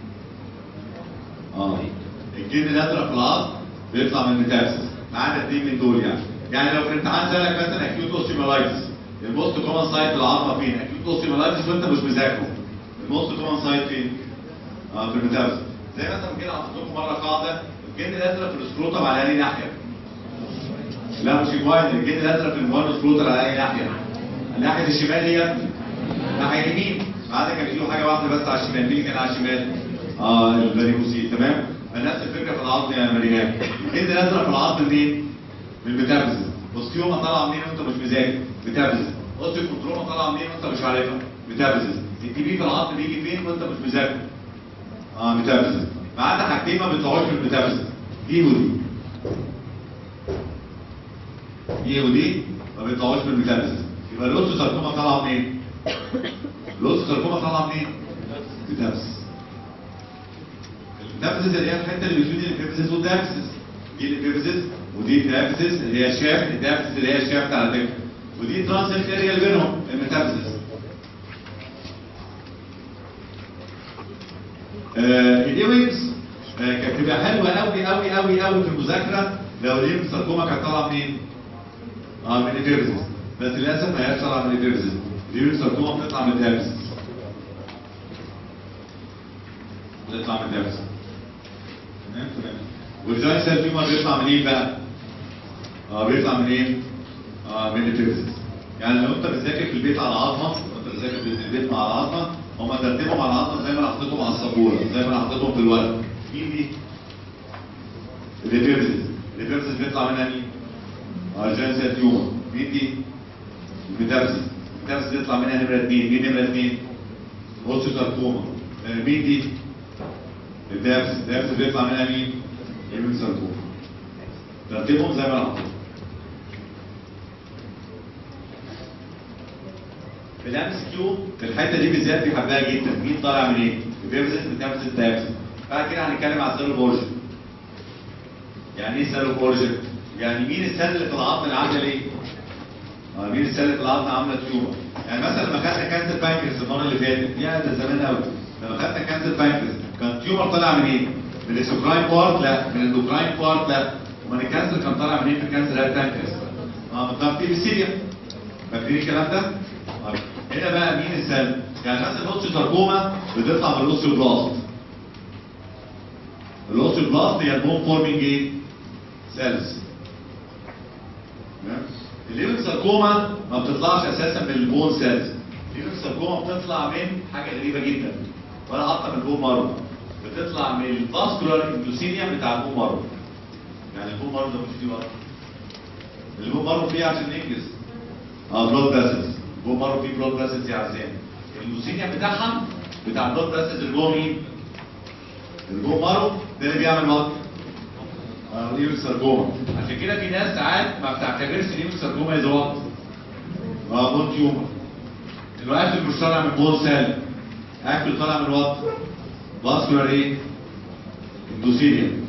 اه الجلد الازرق في العظم بيطلع من الميتافيزيس ما عدا اثنين من دول يعني يعني لو في الامتحان سالك مثلا اكيوت اوستيومالايتس الموست كومن سايت في العظمه فين؟ اكيوت اوستيومالايتس وانت مش مذاكره الموست كومن سايت فين؟ اه في الميتافيزيس زي مثلا كده حطيت لكم مره قاعده الجلد الازرق في السكروتم على اي ناحيه؟ لا مش الموبايل الجلد الازرق في الموبايل سكروتر على اي ناحيه؟ الناحيه الشمال هي يا ابني ناحيه اليمين ما عدا كان له حاجه واحده بس على الشمال مين اللي كان على الشمال؟ اه الفاريكوسيل تمام؟ فنفس الفكره في العظم يا مريم الجلد الازرق في العظم منين؟ من الميتافيزيس اوستيوما طالعه منين وانت مش مذاكر ميتافيزيس اوستيوكوندروما طالعه منين وانت مش عارفها ميتافيزيس التي بي في العظم بيجي فين وانت مش مذاكر اه ميتافيزيس ما عدا حاجتين ما بيطلعوش من الميتافيزيس دي ودي دي ودي ما بيطلعوش من الميتافيزيس يبقى الاوستوساركوما طالعه منين؟ الاوستوساركوما طالعه منين؟ ميتافيزيس الميتافيزيس اللي هي الحته اللي بتفيد الابيفيزيس والدافيزيس دي الابيفيزيس ودي الدافيزيس اللي هي الشافت الدافيزيس اللي هي الشافت على فكره ودي الترانزيت اريا اللي بينهم الميتافيزيس آه الايوينجز آه كانت تبقى حلوه قوي قوي قوي قوي في المذاكره لو الايوينجز ساركوما كانت طالعه منين؟ اه من الابيفيزيس بس للاسف ما هياش طالعه من الابيفيزيس الايوينجز ساركوما بتطلع من الدافيزيس بتطلع من الدافيزيس تمام تمام والجوينت سيل تيومر بيطلع منين بقى؟ اه بيطلع منين؟ اه من الابيفيزيس يعني لو انت بتذاكر في البيت على عظمه وانت بتذاكر في البيت مع العظمه هم ترتيبهم على العظمه زي ما انا حطيتهم على السبوره زي ما انا حطيتهم في الورق مين دي؟ الابيفيزيس الابيفيزيس بيطلع منها مين؟ اه الجوينت سيل تيومر مين دي؟ الميتابسيس الميتابسيس بيطلع منها نمره اثنين مين نمره اثنين؟ اوستيوساركوما آه مين دي؟ الدابس الدابس بيطلع منها مين؟ ايمن ساركوما ترتيبهم زي ما انا حطيت في الام اس كيو في الحته دي بالذات بيحبها جدا مين طالع من ايه؟ البيبسس بتنافس الدابس بعد كده هنتكلم على السيلو بورجن يعني ايه سيلو بورجن؟ يعني مين السيل اللي في العظم اللي عامله ايه؟ اه مين السيل اللي في العظم عامله تيومر؟ يعني مثلا لما خدنا كانسر بانكرياس المره اللي فاتت يا ده زمان قوي لما خدنا كانسر بانكرياس كان تيومر طالع من ايه؟ من الاكسوكراين بارت لا من الاندوكراين بارت لا امال الكانسر كان طالع منين في الكانسر هاد بانكرياس؟ اه من طرف بيسيليا فاكرين الكلام ده؟ طيب هنا بقى مين السيل؟ يعني مثلا الاوستيوساركوما بتطلع من الاوستيوبلاست الاوستيوبلاست هي البون فورمينج ايه؟ سيلز الليمفساركوما ما بتطلعش اساسا من البون سيلز الليمفساركوما بتطلع من حاجه غريبه جدا ولا حتى من البون مارو بتطلع من الفاسكولار اندوثيليوم بتاع البون مارو يعني البون مارو ده مش فيه مارو البون مارو فيه عشان ننجز اه بلود فاسلز البون مارو فيه بلود فاسلز يا عزام الاندوثيليوم بتاعها بتاع البلود فاسلز اللي جوه مين؟ البون مارو ده اللي بيعمل وقت ليمف ساركوما عشان كده في ناس ساعات ما بتعتبرش ليمف ساركوما از وات اه بون تيومر الواكل مش طالع من بون سيل اكل طالع من وات فاسكولار ايه اندوثيليوم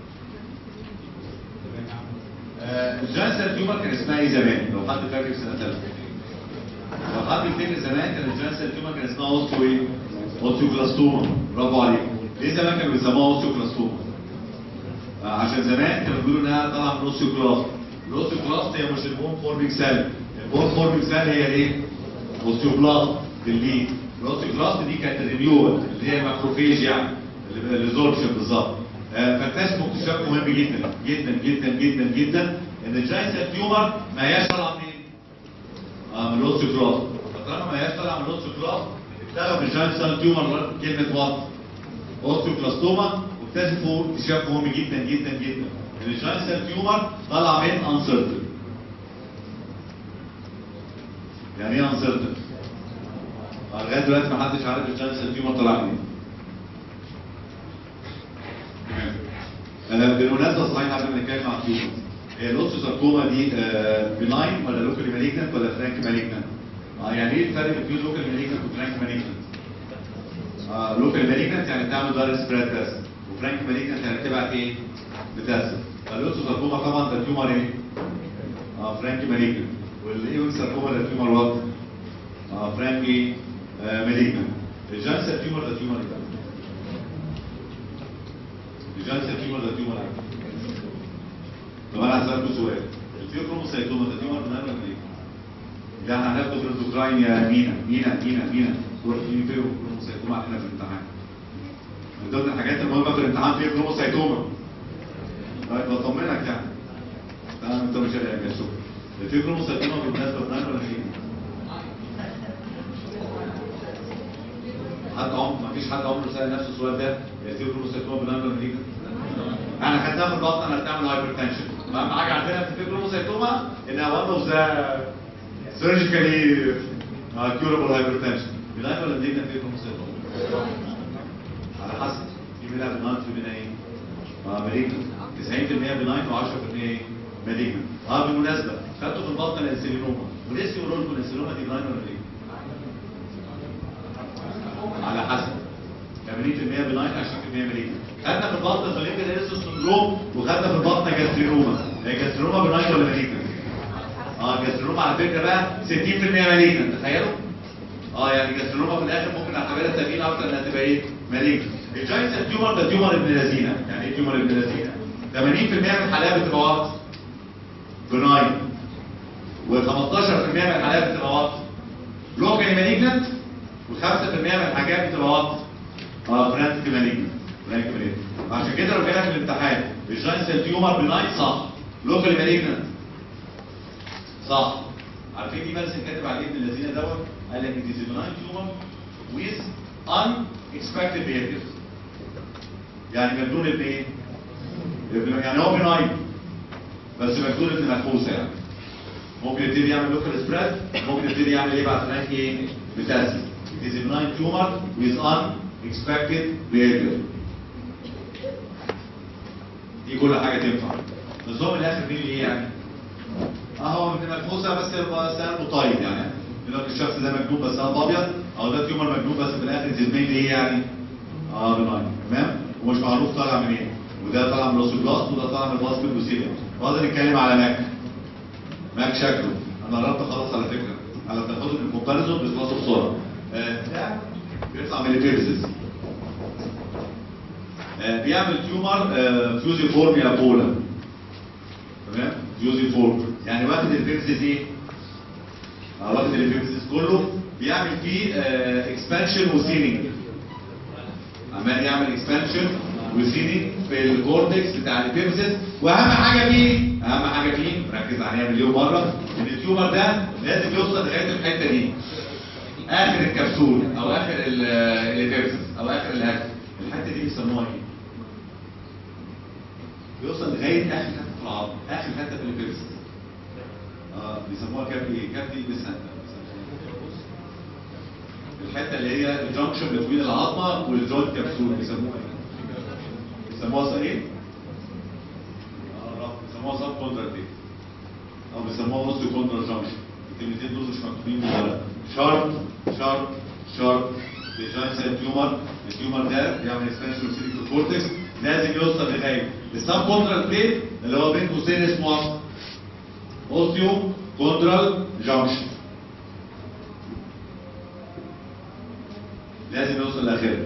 الجانسر تيومر كان اسمها ايه زمان لو حد فاكر سنه ثالثه لو حد يفتكر زمان كان الجانسر تيومر كان اسمها اوستيو ايه اوستيوكلاستوما برافو عليك ليه زمان كانوا بيسموها اوستيوكلاستوما عشان زمان كانوا بيقولوا انها طالعه من الاوستيوكلاست الاوستيوكلاست هي مش البون فورمينج سيل البون فورمينج سيل هي الايه؟ اوستيوبلاست اللي الاوستيوكلاست دي كانت الرينيوال اللي هي الماكروفيج يعني الريزوربشن بالظبط فاكتشفوا اكتشاف مهم جدا جدا جدا جدا جدا ان الجاينت تيومر ما هياش طالعه منين؟ اه من الاوستيوكلاست فطالما ما هياش طالعه من الاوستيوكلاست اشتغل في الجاينت تيومر كلمه وات؟ اوستيوكلاستوما واكتشفوا اكتشاف مهم جدا جدا جدا ان الجاين سيل تيومر طالع من انسرتن يعني ايه انسرتن؟ لغايه دلوقتي ما حدش عارف الجاين سيل تيومر طالع منين انا بالمناسبه صحيح قبل ما نتكلم عن التيومر هي الاوستوساركوما دي بناين ولا لوكالي مالجنت ولا فرانك مالجنت؟ اه يعني ايه الفرق بين لوكالي مالجنت وفرانك مالجنت؟ آه لوكال مالجنت يعني بتعمل دايركت سبريد تيست وفرانك مالجنت يعني بتبعت ايه؟ بتاسف فالاوستوساركوما طبعا ده تيومر ايه؟ اه فرانكي مالجنت والايون ساركوما ده تيومر وات؟ اه فرانكي آه مالجنت الجانسر تيومر ده تيومر ايه؟ الجانسر تيومر ده تيومر ايه؟ طب انا هسألكوا سؤال الفيوكروموسايتوما ده تيومر من ولا ايه؟ ده احنا هناخده في الاندوكراين يا مينا مينا مينا مينا روح في فيوكروموسايتوما عندنا في الامتحان من ضمن الحاجات المهمه في الامتحان فيه كروموسايتوما طيب بطمنك يعني تمام انت مش هلاقي يا شكرا في كروموسايتوما بالمناسبه بنان ولا فين؟ حد عمر ما فيش حد عمره سأل نفسه السؤال ده في كروموسايتوما بنان ولا فين؟ احنا خدناها في البطن انها بتعمل هايبرتنشن اهم حاجه عندنا في الفيبروموسايتوما انها one of the surgically uh, curable hypertension بناين ولا مدينة فيبروموسايتوما؟ على حسب في منها بناين في منها ايه؟ اه مالجنت 90% بناين و10% ايه؟ مالجنت اه بالمناسبه خدتوا في البطن الانسولينوما ونسي يقولوا لكم الانسولينوما دي بناين ولا مالجنت؟ على حسب 80% بناين 20% مالجنت خدنا في البطن فلينجر ايرسوس سندروم وخدنا في البطن جاسترينوما هي جاسترينوما بناين ولا مالجنت؟ اه جاسترينوما على فكره بقى 60% مالجنت تخيلوا؟ اه يعني جاسترينوما في الاخر ممكن نعتبرها سبيل اكتر انها تبقى ايه؟ مالجنت الجاينت تيومر ده تيومر ابن لذينه يعني ايه تيومر ابن لذينه؟ 80% من الحالات بتبقى وات بناين و15% من الحالات بتبقى وات لوكالي مالجنت و5% من الحاجات بتبقى وات اه فرانتيك مالجنت فرانتيك مالجنت عشان كده لو جالك في الامتحان الجاينت تيومر بناين صح لوكالي مالجنت صح عارفين دي بس كاتب عليه ابن الذين دوت قال لك it is a benign tumor with unexpected behaviors يعني مجنون ابن ايه؟ ابن يعني هو بناين بس مجنون ابن مدفوسه يعني ممكن يبتدي يعمل لوكال سبريد ممكن يبتدي يعمل ايه بعد هناك ايه؟ ميتاسيس it is a benign tumor with unexpected behavior دي كل حاجه تنفع النظام الاخر مين اللي ايه يعني؟ اهو ابن مدفوسه بس يبقى سعره طيب يعني يقول لك الشخص ده مجنون بس قلب ابيض او ده تيومر مجنون بس في الاخر تزمين ايه يعني؟ اه بناين تمام؟ ومش معروف طالع منين إيه؟ وده طالع من روسوبلاست وده طالع من الباسكت بوسيليا وهذا نتكلم على ماك ماك شكله انا قربت خلاص على فكره على تاخده من الكومباريزون بيخلصوا بسرعه آه، ده بيطلع من البيرسز آه، بيعمل تيومر آه، فيوزي فورميا بولا تمام فيوزي فورم يعني واخد البيرسز ايه آه، واخد البيرسز كله بيعمل فيه اكسبانشن وسيننج عمال يعمل اكسبانشن وسيننج في الكورتكس بتاع البيبسس واهم حاجه فيه اهم حاجه فيه ركز عليها مليون مره ان التيومر ده لازم يوصل لغايه الحته دي اخر الكبسول او اخر ال- البيبسس او اخر الاكل الحته دي بيسموها ايه؟ بيوصل لغايه اخر حته في العظم اخر حته في البيبسس اه بيسموها كاب ايه؟ كاب دي بسنة الحته اللي هي الجنكشن بين العظمه والجوينت كبسول بيسموها ايه؟ بيسموها ايه؟ اه بيسموها سب كونتراكتيف او بيسموها نص كونترا جنكشن الكلمتين دول مش مكتوبين بالورق شارب شارب شارب الجوينت سيل تيومر التيومر ده بيعمل اكسبانشن سيليكو كورتكس لازم يوصل لغايه السب كونتراكتيف اللي هو بين قوسين اسمه اوستيو كونترال جنكشن لازم يوصل لاخره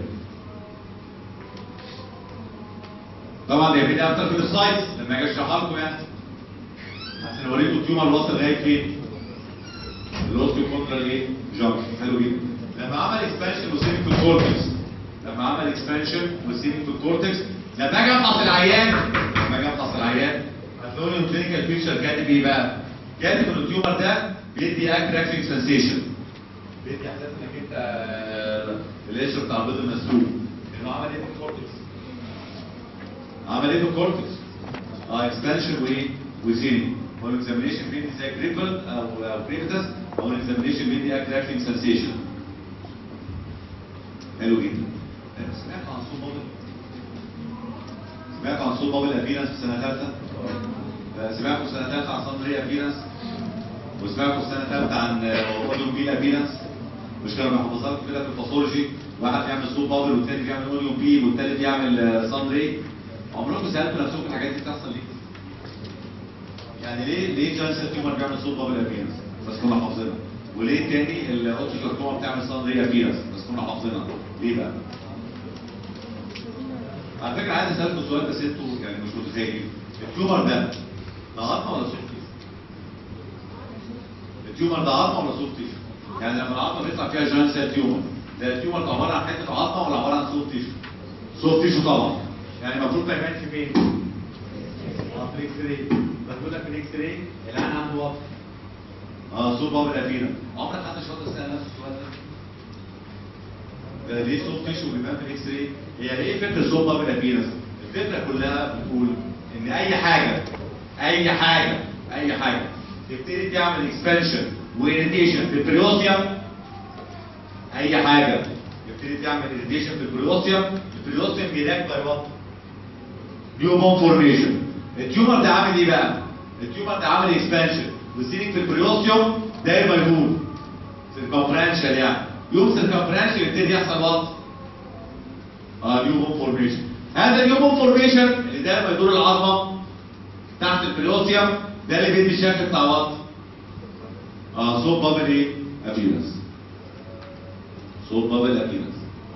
طبعا ده يبقى اكتر في السايتس لما اجي اشرحها لكم يعني عشان اوريكم التيومر واصل لغايه فين الاوستيو كونترال ايه جنكشن حلو جدا لما عمل اكسبانشن وسيبك في الكورتكس لما عمل اكسبانشن وسيبك في الكورتكس لما اجي افحص العيان لما اجي افحص العيان هتلاقوني الكلينيكال بيكتشر كاتب ايه بقى؟ كاتب ان التيومر ده بيدي اكراكتنج سنسيشن بيدي احساس انك انت آه، القشر بتاع البيض المسلوق لانه عمل ايه في الكورتكس؟ عمل ايه في الكورتكس؟ اه اكسبانشن وايه؟ وسيني هو الاكزامينيشن بيدي زي جريبل او او جريبتس او الاكزامينيشن بيدي اكراكتنج سنسيشن حلو جدا سمعت عن صوت بابل؟ سمعت عن صوت بابل ابيرنس في سنه ثالثه؟ سمعتوا في سنه ثالثه عن صندري ابيرنس؟ وسمعتوا في سنه ثالثه عن اوديوم بي ابيرنس؟ مش كانوا محافظات كده في الباثولوجي واحد بيعمل صوت بابل والتاني بيعمل اوديوم بي والتالت بيعمل صندري عمركم سالتوا نفسكم الحاجات دي بتحصل ليه؟ يعني ليه ليه جانسل تيومر بيعمل صوت بابل ابيرنس بس كنا حافظينها وليه تاني الاوتوكارتوما بتعمل صندري ابيرنس بس كنا حافظينها ليه بقى؟ على فكره عايز اسالكم سؤال بس انتوا يعني مش متخيلين التيومر ده ده عظمه ولا سوفت تيشو؟ التيومر ده عظمه ولا سوفت تيشو؟ يعني لما العظمه بيطلع فيها جوينت سيل تيومر ده التيومر ده عباره عن حته عظمه ولا عباره عن سوفت تيشو؟ سوفت تيشو طبعا يعني المفروض ما يبانش فين؟ اه في الاكس راي بس بيقول لك في الاكس راي العين عنده وقف اه صوت بابل ابينا عمرك حد شاطر سال نفسه السؤال ده؟ ده ليه صوت تيشو بيبان في الاكس راي؟ هي ايه فكره صوت بابل ابينس؟ الفكره كلها بتقول ان اي حاجه اي حاجه اي حاجه تبتدي تعمل اكسبانشن واريتيشن في البريوسيوم اي حاجه تبتدي تعمل اريتيشن في البريوسيوم البريوسيوم بيلاك باي وات نيو بون فورميشن التيومر ده عامل ايه بقى؟ التيومر ده عامل اكسبانشن وسيلينج في البريوسيوم داير مجهول سيركمفرنشال يعني يوم سيركمفرنشال يبتدي يحصل وات؟ اه نيو بون فورميشن هذا النيو بون فورميشن اللي داير ما يدور العظمه تحت البريوسيوم ده اللي بيدي الشكل بتاع وات؟ اه صوت بابل ايه؟ ابيرنس صوت بابل ابيرنس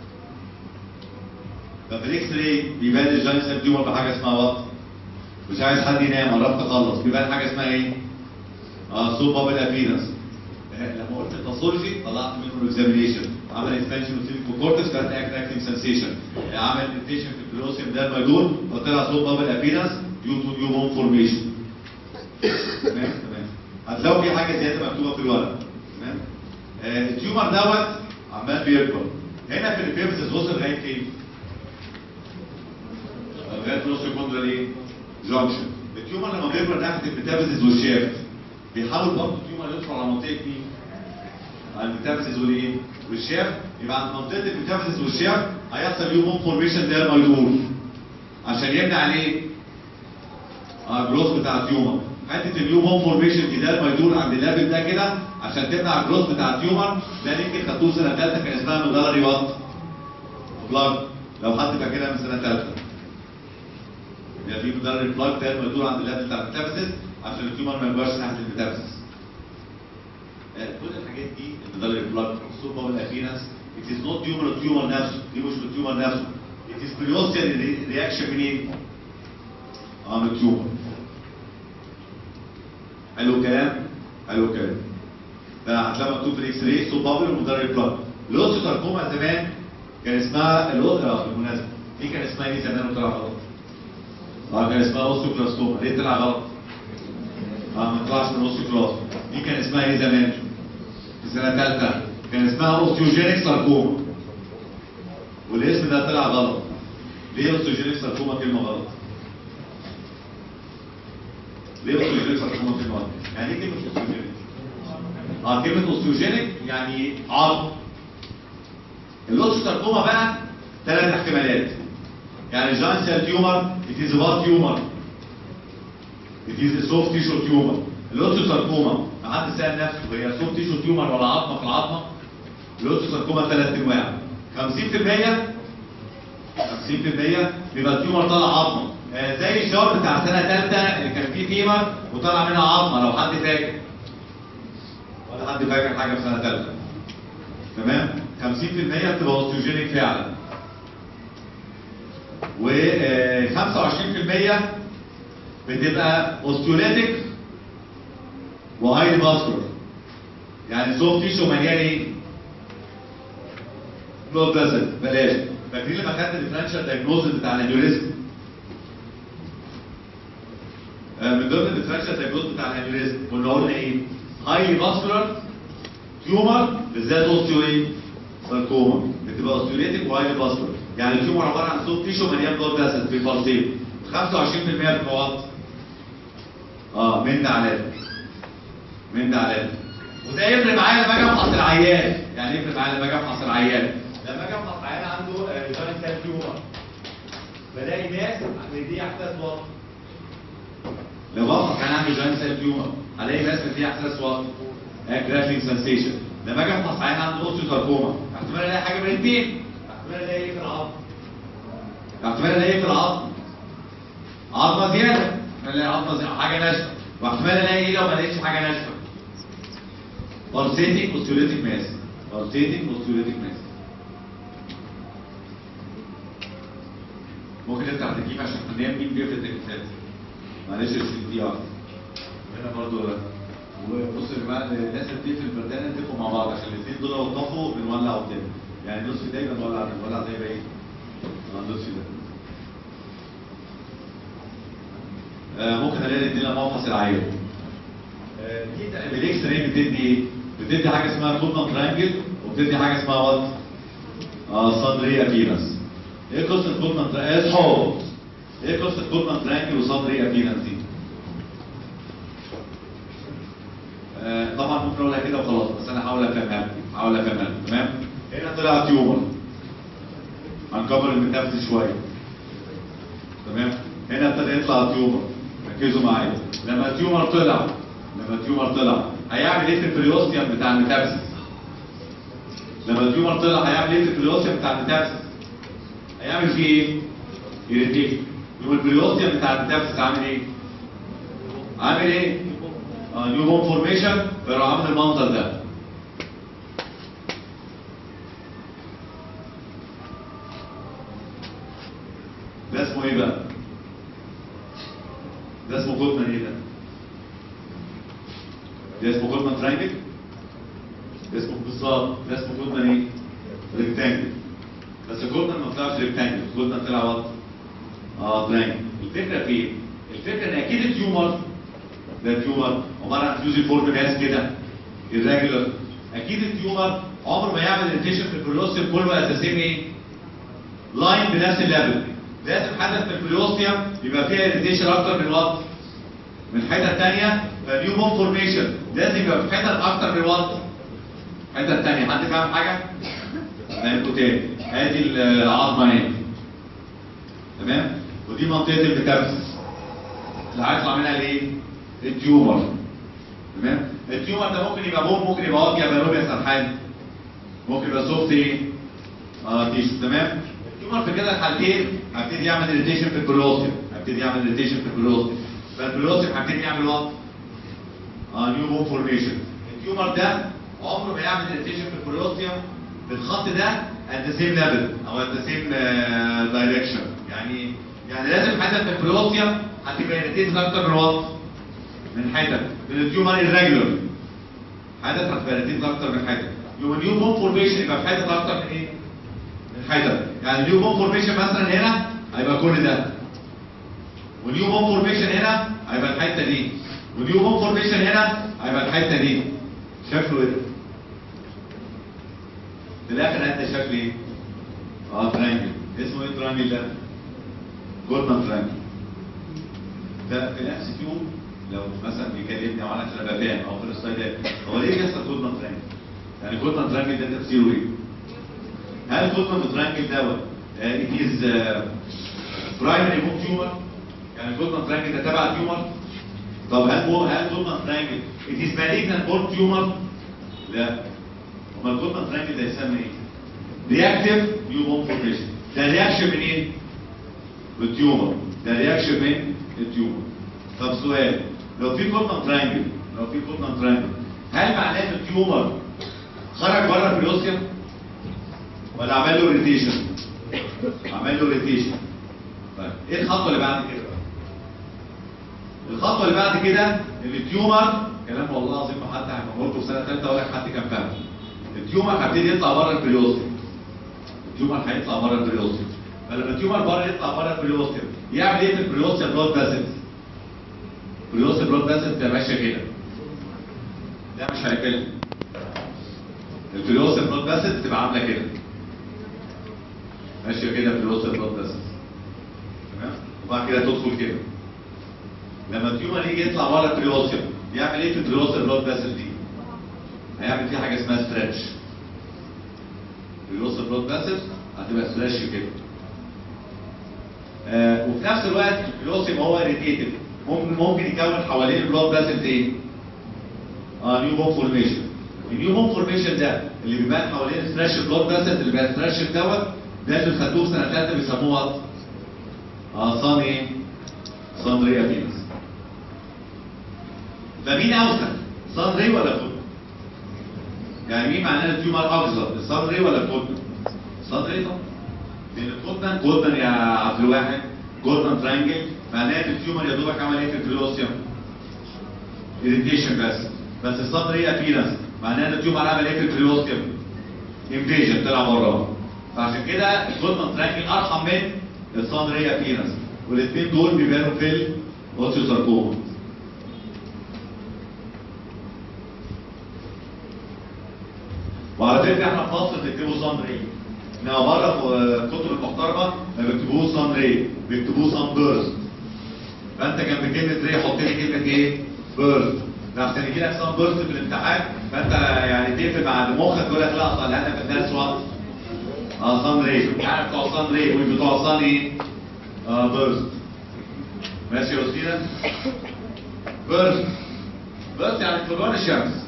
ففي الاكس راي بيبان الجاينت تيومر بحاجه اسمها وات؟ مش عايز حد ينام قربت اخلص بيبان حاجه اسمها ايه؟ اه سوب بابل ابيرنس لما قلت الباثولوجي طلعت منه الاكزامينيشن عمل اكسبانشن وسيليكو كورتكس كانت اكتنج سنسيشن عمل انتيشن في البلوسيوم ده مايلون فطلع سوب بابل ابيرنس ديو تو نيو بون فورميشن تمام تمام هتلاقوا في حاجه زياده مكتوبه في الورق تمام آه، التيومر دوت عمال بيكبر هنا في البيبسس وصل لغايه فين؟ لغايه الوسط ايه؟ جانكشن التيومر لما بيكبر ناحيه الميتابيزيس والشافت بيحاول برضه التيومر يدخل على منطقه مين؟ على الميتابيزيس والايه؟ والشافت يبقى عند منطقه الميتابيزيس والشافت هيحصل يوم فورميشن ده ما يدور عشان يمنع الايه؟ اه الجروث بتاع التيومر حته اليوم فورميشن دي ده ما يدور عند الليفل ده كده عشان تمنع الجروث بتاع التيومر ده يمكن خدوه سنه ثالثه كان اسمها مدلري وات بلاج لو حد فاكرها من سنه ثالثه يبقى في مدرب بلاج تاني مدور عند الليفل بتاع الميتافيزيس عشان التيومر ما يكبرش ناحيه الميتافيزيس. آه، كل الحاجات دي المدرب بلاج الصوبه والافينس it is not tumor التيومر نفسه دي مش من التيومر نفسه it is periostal reaction منين؟ اه من التيومر. حلو الكلام؟ حلو الكلام. ده هتلاقي مكتوب في الاكس راي صوب بابل ومدرب بلاج. الاوستوساركوما زمان كان اسمها الاوترا بالمناسبه دي كان اسمها ايه زمان وطلع غلط؟ اه كان اسمها اوستيوكلاستوما ليه طلع غلط؟ اه ما طلعش من اوستيوكلاست دي كان اسمها ايه زمان؟ في سنه ثالثه كان اسمها اوستيوجينيك ساركوما والاسم ده طلع غلط ليه اوستيوجينيك ساركوما كلمه غلط؟ ليه اوستيوجينيك ساركوما كلمه غلط؟ يعني ايه كلمه اوستيوجينيك؟ اه كلمه اوستيوجينيك يعني عظم الاوستيوساركوما بقى ثلاث احتمالات يعني جاين سيل تيومر it is what tumor it is a soft tissue tumor الاوستيوساركوما حد سأل نفسه هي soft tissue tumor ولا عظمه في العظمه الاوستيوساركوما ثلاث انواع 50% 50% بيبقى التيومر طالع عظمه آه، زي الشهر بتاع سنه ثالثه اللي كان فيه فيمر وطلع منها عظمه لو حد فاكر ولا حد فاكر حاجه في سنه ثالثه تمام 50% بتبقى اوستيوجينيك فعلا و آه، 25% بتبقى اوستيوليتيك وهايلي فاسكولار يعني سوفت تيشو مليان ايه؟ بلود فيسل بلاش فاكرين لما خدنا الديفرنشال دايجنوزز بتاع الانيوريزم آه، من ضمن الديفرنشال دايجنوز بتاع الانيوريزم كنا قلنا ايه؟ هايلي فاسكولار تيومر بالذات اوستيو ايه؟ ساركوما بتبقى اوستيوليتيك وهايلي فاسكولار يعني التيومر عباره عن سوفت تيشو مليان بلود فيسل في فالسين 25% بتبقى وات؟ اه من ده على ده من ده على ده وده يفرق معايا لما اجي افحص العيان يعني يفرق معايا لما اجي افحص العيان لما اجي افحص عيان عنده جاين سيل تيومر بلاقي ناس دي احساس وات لو بفحص عيان عنده جاين سيل تيومر الاقي ناس دي احساس وات جرافينج سنسيشن لما اجي افحص عيان عنده اوستيوساركوما احتمال الاقي حاجه من الاثنين احتمال الاقي ايه في العظم احتمال الاقي ايه في العظم عظمه زياده احتمال الاقي عظمه زيادة. حاجه ناشفه واحتمال الاقي ايه لو ما لقيتش حاجه ناشفه pulsating osteolytic mass pulsating osteolytic mass ممكن نفتح التكييف عشان ننام مين بيفرد التكييفات معلش ال دي ار هنا برضو وبص يا جماعه الناس اللي بتقفل البردان اتفقوا مع بعض عشان الاثنين دول لو طفوا بنولع قدام يعني ندوس في ده يبقى نولع نولع ده يبقى ايه؟ اه ندوس في ده آه، ممكن الاقي الدنيا مفحص العيان آه، دي بالاكس راي بتدي ايه؟ بتدي حاجه اسمها كولمان ترانجل وبتدي حاجه اسمها وات؟ اه صدري ابيرنس ايه قصه كولمان ترانجل؟ اصحاب ايه قصه كولمان ترانجل وصدري ابيرنس دي؟ آه، طبعا ممكن اقولها كده وخلاص بس انا هحاول افهمها لكم هحاول افهمها لكم تمام هنا طلع تيومر هنكبر الميتافيزيس شويه تمام هنا ابتدى يطلع تيومر ركزوا معايا لما التيومر طلع لما التيومر طلع هيعمل ايه في البريوستيوم بتاع الميتافيزيس لما التيومر طلع هيعمل ايه في البريوستيوم بتاع الميتافيزيس هيعمل فيه ايه؟ يريتيت يوم البريوستيوم بتاع الميتافيزيس عامل ايه؟ عامل ايه؟ اه نيو بون فورميشن فيروح عامل المنظر ده ده اسمه ايه بقى؟ ده اسمه جولدمان ايه ده؟ ده اسمه جولدمان تراينجل ده اسمه بالظبط ده اسمه جولدمان ايه؟ ريكتانجل بس جولدمان ما طلعش ريكتانجل جولدمان طلع وات؟ اه تراينجل الفكره في ايه؟ الفكره ان اكيد التيومر ده التيومر عباره عن فيوزي فورم ناس كده الراجل اكيد التيومر عمره ما يعمل انتشن في البريوستيوم كله اساسين ايه؟ لاين بنفس الليفل لازم حدث في البريوستيوم يبقى فيها اريتيشن اكتر من وات من حته ثانيه فنيو بون فورميشن لازم يبقى في حتت اكتر من وات حته ثانيه حد فاهم حاجه؟ نقول تاني ادي العظمه اهي تمام ودي منطقه الميتابسس اللي هيطلع منها الايه؟ التيومر تمام التيومر ده ممكن يبقى بون ممكن يبقى وات يبقى روبيا سرحان ممكن يبقى سوفت ايه؟ اه تيشو تمام التيومر في كده الحالتين هيبتدي يعمل اريتيشن في البروستيوم هيبتدي يعمل اريتيشن في البروستيوم فالبروستيوم هيبتدي يعمل وات؟ اه نيو بون فورميشن التيومر ده عمره ما يعمل اريتيشن في البروستيوم بالخط ده at the same level او at the same uh, direction يعني يعني لازم حتت في البروستيوم هتبقى اريتيشن اكتر من وات؟ من حتت من التيومر irregular حتت هتبقى اريتيشن اكتر من حتت يوم النيو بون فورميشن يبقى في حتت اكتر من ايه؟ من حتت يعني النيو بون فورميشن مثلا هنا هيبقى كل ده ونيو بون فورميشن هنا هيبقى الحته دي ونيو بون فورميشن هنا هيبقى الحته دي شكله ايه؟ في الاخر انت شكل ايه؟ اه ترانجل اسمه ايه الترانجل ده؟ جولدمان ترانجل ده في نفس كيو لو مثلا بيكلمني او انا عشان ابقى فاهم او في السلايدات هو ليه بيحصل جولدمان ترانجل؟ يعني جولدمان ترانجل ده تفسيره ايه؟ هل جولدمان ترانجل دوت it is برايمري بون تيومر؟ يعني جولدمان ترانجل ده تبع تيومر؟ طب هل هو هل جولدمان ترانجل it is malignant بون تيومر؟ لا امال الجولدمان ترانجل ده يسمى ايه؟ رياكتيف نيو بون فورميشن ده رياكشن من ايه؟ من التيومر ده رياكشن من التيومر طب سؤال لو في جولدمان ترانجل لو في جولدمان ترانجل هل معناه ان التيومر خرج بره البريوسيوم ولا عمل له ريتيشن؟ عمل له ريتيشن طيب ايه الخطوه اللي بعد كده بقى؟ الخطوه اللي بعد كده ان التيومر كلام والله العظيم ما حد هيفهمه لكم في سنه ثالثه ولا حد كان فاهم التيومر هيبتدي يطلع بره البريوستيوم التيومر هيطلع بره البريوستيوم فلما التيومر بره يطلع بره البريوستيوم يعمل ايه في البريوستيوم بلاد فاسلز؟ البريوستيوم بلاد فاسلز تبقى ماشيه كده ده مش هيقل البريوستيوم بلاد فاسلز تبقى عامله كده ماشيه كده في الوسط بلاد فاسلز تمام وبعد كده تدخل كده لما التيومر يجي يطلع بره البريوستيوم يعمل ايه في البريوستيوم بلاد فاسل دي؟ هيعمل فيه حاجه اسمها ستريتش البريوستيوم بلاد فاسل هتبقى ستريتش كده آه وفي نفس الوقت البريوستيوم هو اريتيتد ممكن ممكن يكون حوالين البلاد فاسل ايه؟ اه نيو بون فورميشن النيو بون فورميشن ده اللي بيبان حوالين ستريتش البلاد فاسل اللي بقى ستريتش دوت ده اللي خدوه في سنه ثالثه بيسموه وات؟ اه صان ايه؟ صان ريا فينس فمين اوسع؟ صان ري ولا كود؟ يعني مين معناه التيومر افضل؟ الصان ري ولا الكود؟ صان ري طبعا لان الكودمان كودمان يا عبد الواحد كودمان ترانجل معناه ان التيومر يا دوبك عمل ايه في الكلوسيوم؟ اريتيشن بس بس الصان ري ابيرنس معناه ان التيومر عمل ايه في الكلوسيوم؟ انفيجن طلع بره فعشان كده الجولدمان ترانجل ارحم من الصان ري ابيرنس والاثنين دول بيبانوا في الاوتيوساركوما وعلى فكره احنا في مصر بنكتبوا صن ري انما بره في الكتب المحترمه ما بيكتبوش صن ري بيكتبوه صن بيرست فانت جنب كلمه ري حط لي كلمه ايه؟ بيرست لحسن يجي لك صن بيرست في الامتحان فانت يعني تقفل مع مخك يقول لك لا اصل احنا في الدرس وقت اه صن ري يعني بتوع صن ري وبتوع صن ايه؟ اه بيرست ماشي يا استاذ بيرست بيرست يعني طلوع الشمس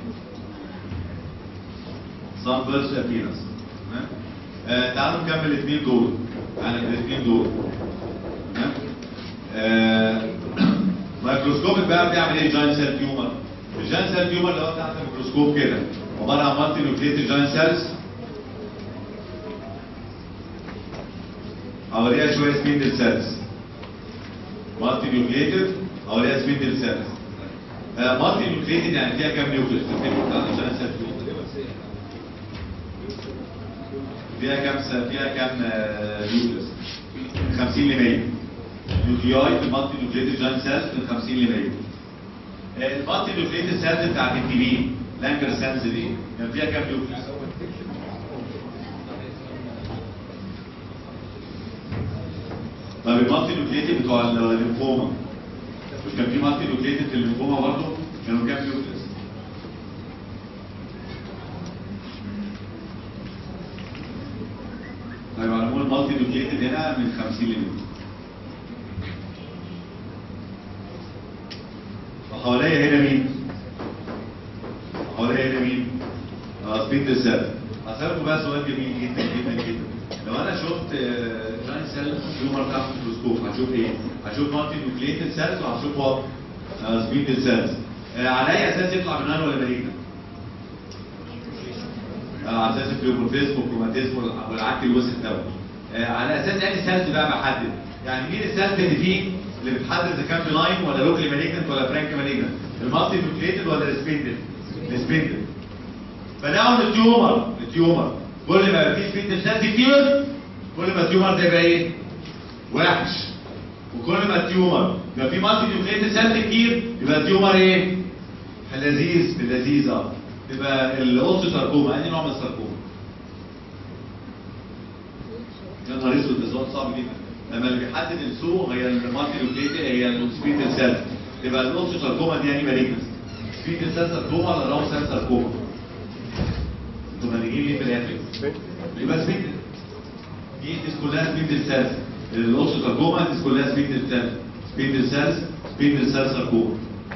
صن بيرست ابيرنس آه تعالوا نكمل الاثنين دول يعني الاثنين دول تمام آه مايكروسكوبك بقى بتعمل ايه جاين سيل تيومر الجاين سيل تيومر لو تحت الميكروسكوب كده عباره عن مالتي نيوكليتد جاين سيلز حواليها شويه سبيندل سيلز مالتي نيوكليتد حواليها سبيندل سيلز مالتي نيوكليتد يعني فيها كام نيوكليس تفتكر بتاعت الجاين سيل تيومر فيها كام س- فيها كام آه، نيوكليس 50 ل 100 نيوكلياي في المالتي نيوكليتد جاين سيلز من 50 ل 100 المالتي نيوكليتد سيلز بتاعت التي بي لانجر سيلز دي كان فيها كام نيوكليس؟ طب المالتي نيوكليتد بتوع الليمفوما مش كان في مالتي نيوكليتد في الليمفوما برضه كانوا كام نيوكليس؟ طيب على العموم المالتي نيوكليتد هنا من 50 ل 100 وحواليا هنا مين؟ حواليا هنا مين؟ اه سبيد السيل هسألكم بقى سؤال جميل جدا جدا جدا لو انا شفت جاين سيل تيومر تحت الميكروسكوب هشوف ايه؟ هشوف مالتي نيوكليتد سيلز وهشوف وات؟ سبيد السيلز على اي اساس يطلع من هنا ولا مالينا؟ آه، على اساس البلومورفيزم والكروماتيزم والع- والعك الوسط دوت آه، على اساس يعني السيلز بقى بحدد يعني مين السيلز اللي فيه اللي بتحدد اذا كان بناين ولا لوكلي مالجنت ولا فرانك مالجنت المالتي نيوكليتد ولا السبيندل السبيندل فنقول التيومر التيومر كل ما يبقى فيه سبيندل سيلز كتير كل ما التيومر ده يبقى ايه؟ وحش وكل ما التيومر يبقى فيه مالتي نيوكليتد سيلز كتير يبقى التيومر ايه؟ لذيذ لذيذ اه تبقى الاوستو ساركوما انهي نوع من الساركوما؟ يا نهار اسود ده سؤال صعب جدا لما اللي بيحدد السوق هي المالتي نيوكليتد هي السبيتال سيل تبقى الاوستو ساركوما دي يعني مالجنس سبيتال سيل ساركوما ولا راو سيل ساركوما؟ انتوا مالجين ليه في الاخر؟ يبقى سبيتال دي دي كلها سبيتال سيلز الاوستو ساركوما دي كلها سبيتال سيلز سبيتال سيلز سبيتال سيل ساركوما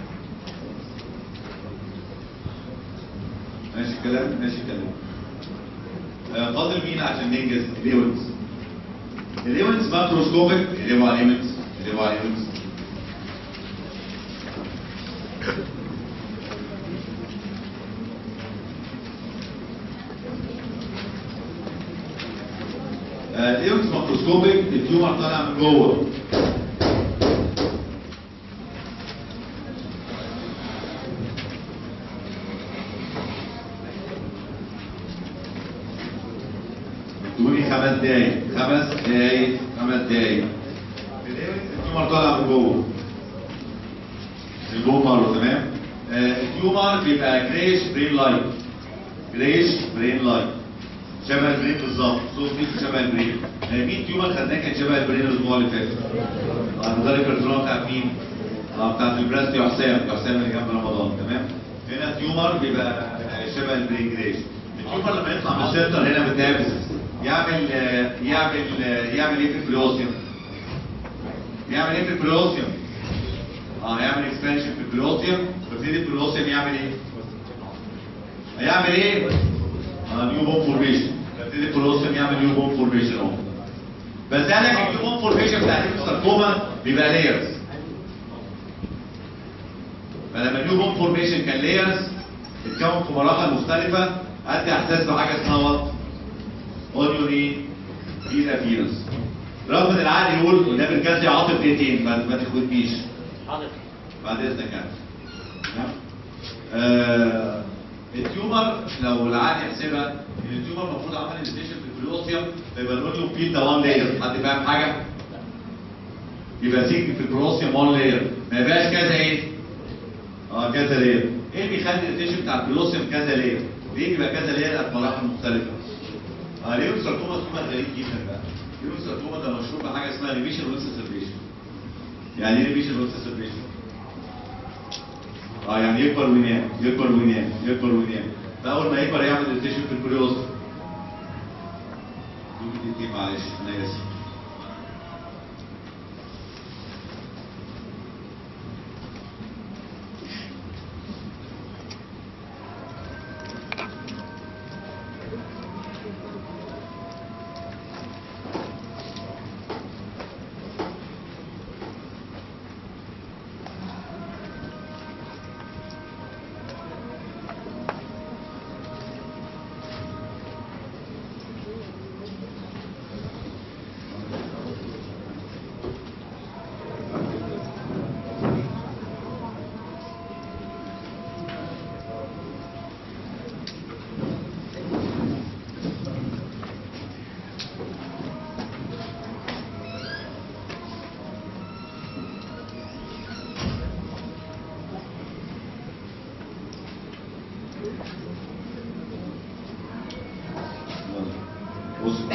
ماشي الكلام ماشي الكلام آه، فاضل مين عشان ننجز الايونز الايونز ماكروسكوبيك اللي هو الايونز اللي هو الايونز الايونز ماكروسكوبيك التيومر طالع من جوه تقولي خمس دقايق خمس دقايق خمس دقايق التيومر طالع من جوه الجومر تمام آه، التيومر بيبقى جريش برين لايت جريش برين لايت شبه البرين بالظبط صوت دي شبه البرين آه، مين تيومر خدناه كان شبه البرين الاسبوع اللي فات آه، مدرب البرتولوم بتاعت مين؟ اه بتاعت البراست يا حسام يا حسام اللي جنب رمضان تمام هنا التيومر بيبقى آه، شبه البرين جريش التيومر لما يطلع من السنتر هنا بالدابس يعمل آه، يعمل آه، يعمل ايه في البلوسيوم؟ يعمل ايه في البلوسيوم؟ اه هيعمل اكسبانشن في البلوسيوم فيبتدي البلوسيوم يعمل ايه؟ هيعمل ايه؟ اه نيو بون فورميشن فيبتدي البلوسيوم يعمل نيو بون فورميشن اهو بس ده لك النيو بون فورميشن بتاع الساركوما بيبقى لايرز فلما النيو بون فورميشن كان لايرز اتكون في مراحل مختلفه ادي احساس بحاجه اسمها وات؟ اونيون ايه؟ بيل ابيرنس رغم ان العقل يقول وده بالكاس عاطف دقيقتين ما ما تاخدنيش حاضر بعد اذنك يعني تمام؟ آه التيومر لو العقل يحسبها ان التيومر المفروض عمل انستيشن في البلوسيوم فيبقى الاونيون بيل ده 1 لاير حد فاهم حاجه؟ يبقى سيجن في البلوسيوم 1 لاير ما يبقاش كذا ايه؟ اه كذا لاير ايه اللي بيخلي الانستيشن بتاع البلوسيوم كذا لاير؟ ليه يبقى كذا لاير في مراحل مختلفه؟ اه ليه السرطومه سرطومه غريب جدا بقى ليه السرطومه ده مشهور بحاجه اسمها ريميشن روتس سيرفيشن يعني ايه ريميشن روتس سيرفيشن اه يعني يكبر وينام يكبر وينام يكبر وينام فاول ما يكبر يعمل اريتيشن في الكوريوس دي معلش انا اسف بص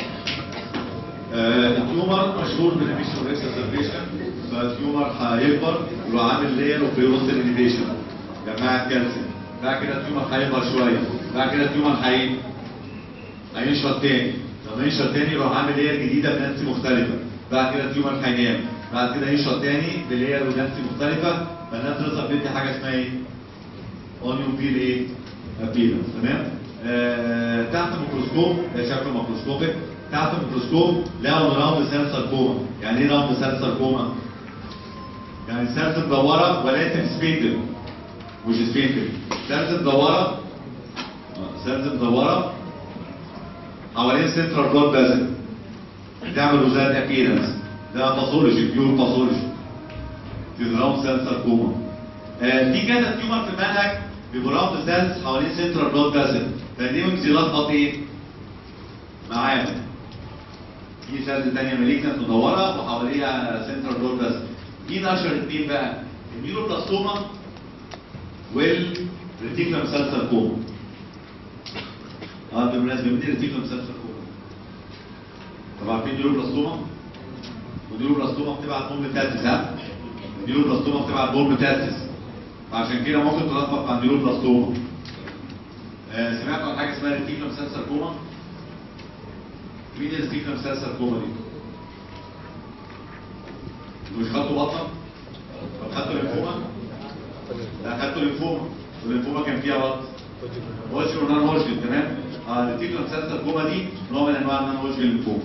آه، التيومر مشهور بالفيشن ريكسرفيشن فالتيومر هيكبر ويبقى عامل لير وبيوصل انيبيشن جماعه كالسيوم بعد كده التيومر هيكبر شويه بعد كده التيومر هي هينشط تاني لما ينشط تاني يروح عامل لير جديده بنانسي مختلفه بعد كده التيومر هينام بعد كده ينشط تاني بلير ونانسي مختلفه فالناس تظهر بتدي حاجه اسمها ايه؟ اونيون بيل ايه؟ بيل تمام؟ آه تحت الميكروسكوب ده شكله ميكروسكوبيك تحت الميكروسكوب لقوا راوند سيل ساركوما يعني ايه راوند سيل ساركوما؟ يعني سيلز مدوره ولكن سبيندل مش سبيندل سيلز مدوره آه، سيلز مدوره حوالين سنترال بلود بازل بتعمل روزات ابيرنس ده باثولوجي بيور باثولوجي دي راوند سيل ساركوما آه، دي كده تيومر في المنهج بيبقى سيلز حوالين سنترال بلود بازل فدي ممكن يلخبط ايه؟ معاهم في سيلز تانية ماليكنت مدورة وحواليها سنترال بلود بازل مين اشهر اثنين بقى؟ الميوروبلاستوما والريتيكولم سيل ساركوما اه بالمناسبة مين الريتيكولم سيل ساركوما؟ طب عارفين نيوروبلاستوما؟ والنيوروبلاستوما بتبعت بوم تاسس ها؟ النيوروبلاستوما بتبعت بوم تاسس عشان كده ممكن تلخبط مع النيوروبلاستوما آه سمعتوا عن حاجه اسمها ريتيكولم سيل ساركوما؟ مين الريتيكولم سيل ساركوما دي؟ انتوا مش خدتوا بطنه؟ طب خدتوا ليمفوما؟ لا خدتوا ليمفوما والليمفوما كان فيها بطن هوجن ونان هوجن تمام؟ اه الريتيكولم سيل ساركوما دي نوع من انواع النان هوجن ليمفوما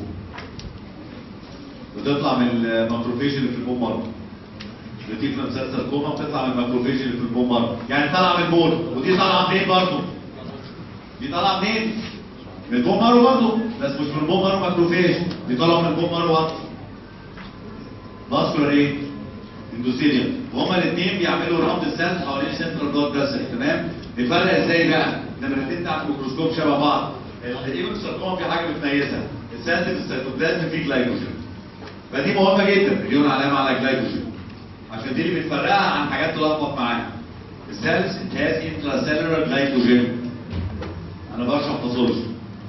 بتطلع من الماكروفيج اللي في البون مره ريتيكولم سيل ساركوما بتطلع من الماكروفيج اللي في البون مره يعني طالعه من البول ودي طالعه منين برضه؟ دي طالعه منين؟ من البون مارو برضه بس مش من البون مارو ماكروفيج دي طالعه من البون مارو برضه ماسكولار ايه؟ اندوثيليوم وهما الاثنين بيعملوا راوند سيلز حوالين سنترال بلاد فيسل تمام؟ نفرق ازاي بقى؟ لما الاثنين تحت الميكروسكوب شبه بعض الايبك ساركوما في حاجه بتميزها السيلز في السيتوبلازم فيه جلايكوجين فدي مهمه جدا مليون علامه على جلايكوجين عشان دي اللي بتفرقها عن حاجات تلخبط معاها السيلز هاز انتراسيلولار جلايكوجين انا بشرح باثولوجي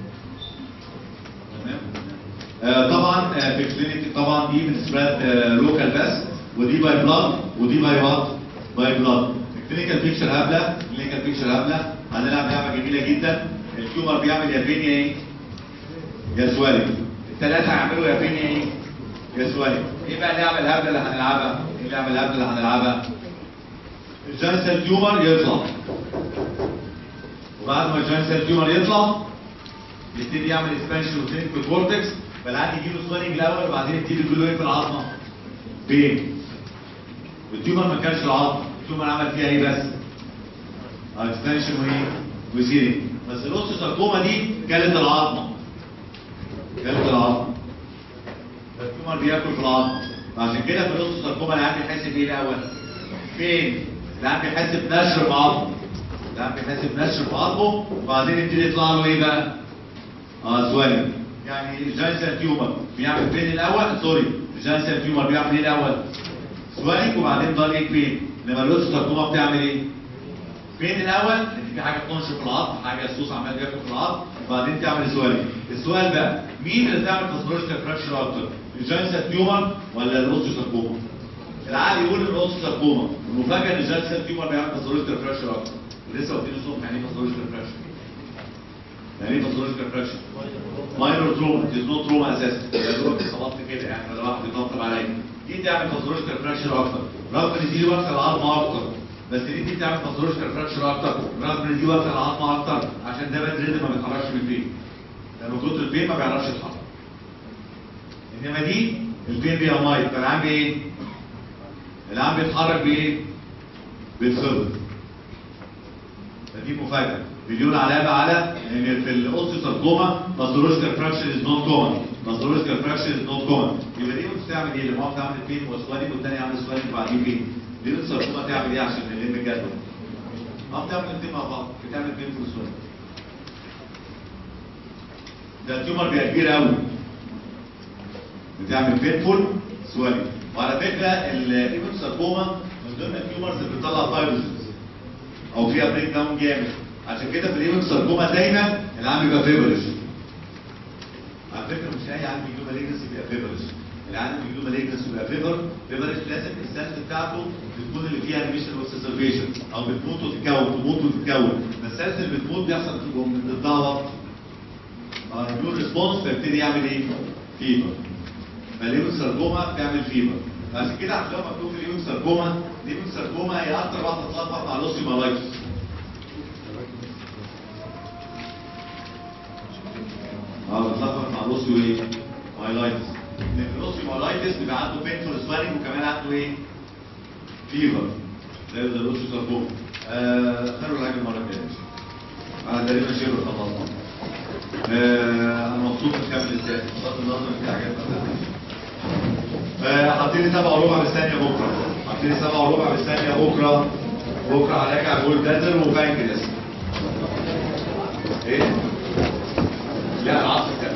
تمام آه طبعا آه في الكلينيك طبعا دي بنسبات آه لوكال بس ودي باي بلاد ودي باي وات باي بلاد الكلينيكال بيكتشر هبله الكلينيكال بيكتشر هبله هنلعب لعبه جميله جدا التيومر بيعمل يا بيني ايه يا سوالي الثلاثه هيعملوا يا بيني ايه يا سوالي ايه بقى اللعبه الهبله اللي هنلعبها ايه اللعبه الهبله اللي هنلعبها الجانسل تيومر يطلع وبعد ما الجانسل تيومر يطلع يبتدي يعمل اكسبانشن روتين في الكورتكس فالعادي يجيله سوالينج الاول وبعدين يبتدي يجيله ايه في العظمه فين والتيومر ما كانش العظمه التيومر عمل فيها ايه بس اكسبانشن وايه وسيرينج بس الاوستو ساركوما دي كانت العظمه كانت العظمه فالتيومر بياكل في العظم فعشان كده في الاوستو ساركوما العيان بيحاسب ايه الاول فين العيان بيحاسب نشر في عظمه العيان بيحاسب نشر في عظمه وبعدين يبتدي يطلع له ايه بقى اه سوالي يعني الجانسل تيومر بيعمل فين الاول سوري الجانسل تيومر بيعمل ايه الاول سوالي وبعدين ضل ايه فين لما الاوستو ساركوما بتعمل ايه فين الاول ان في حاجه بتنشر في العظم حاجه الصوص عمال بياكل في العظم وبعدين تعمل سوالي السؤال بقى مين اللي تعمل باثولوجيكال فراكشر اكتر الجانسل تيومر ولا الاوستو ساركوما العقل يقول ان الاوتو ساركوما المفاجاه ان الجاد سيل تيومر بيعمل باثولوجيكال فراكشر اكتر لسه واخدين الصبح يعني ايه باثولوجيكال فراكشر يعني ايه باثولوجيكال فراكشر ماينور تروما ديز نوت تروما اساسا يا دوب خبطت كده يعني ولا واحد يطبطب عليا دي تعمل باثولوجيكال فراكشر اكتر رغم ان دي واقفه العظمه اكتر بس دي دي تعمل باثولوجيكال فراكشر اكتر رغم ان دي واقفه العظمه اكتر عشان ده باد ريدم ما بيتحركش من البين لما كتر البين ما بيعرفش يتحرك انما دي البين بيها مايل فالعام بايه؟ العام بيتحرك بايه؟ بالخبر فدي مفاجاه مليون علامه على ان في الاوستيوساركوما باثولوجيكال فراكشر از نوت كومن باثولوجيكال فراكشر از نوت كومن يبقى دي بتعمل ايه؟ لما واحد عمل بين وسوالي والثاني عمل سوالي وبعدين بين دي الساركوما تعمل ايه عشان نلم الجدول؟ اه بتعمل الاثنين مع بعض بتعمل بين وسوالي ده التيومر بيبقى كبير قوي بتعمل بينفول سوالي وعلى فكره الايمون ساركوما من ضمن التيومرز اللي بتطلع فايروسز او فيها بريك داون جامد عشان كده في الايمون ساركوما دايما العام بيبقى فيبرش على فكره مش اي عام بيجيله مالجنسي بيبقى فيبرش العام بيجيله مالجنسي بيبقى فيبر فيبرش لازم السيلز بتاعته بتكون اللي فيها ريميشن واكسسربيشن او بتموت وتتكون تموت وتتكون بس السيلز اللي بتموت بيحصل من ضدها وقت النيور ريسبونس فيبتدي يعمل ايه؟ فيبر فالليمون ساركوما بتعمل فيبر عشان كده هتلاقوا مكتوب في الليمون ساركوما الليمون ساركوما هي اكتر واحده تتلخبط مع الاوستيومالايتس اه بتتلخبط مع الاوستيو ايه؟ مايلايتس لان الاوستيومالايتس بيبقى عنده بينفول سبانينج وكمان عنده ايه؟ فيبر زي الاوستيو ساركوما آه خلوا الحاجه المره الجايه انا تقريبا شبه خلصنا آه، انا مبسوط نكمل ازاي بغض النظر في حاجات آه، حاطين لي سبعة وربع بالثانية بكرة حاطين لي سبعة وربع بالثانية بكرة بكرة هراجع جول دازر وبانكرياس ايه؟ لا العصر كان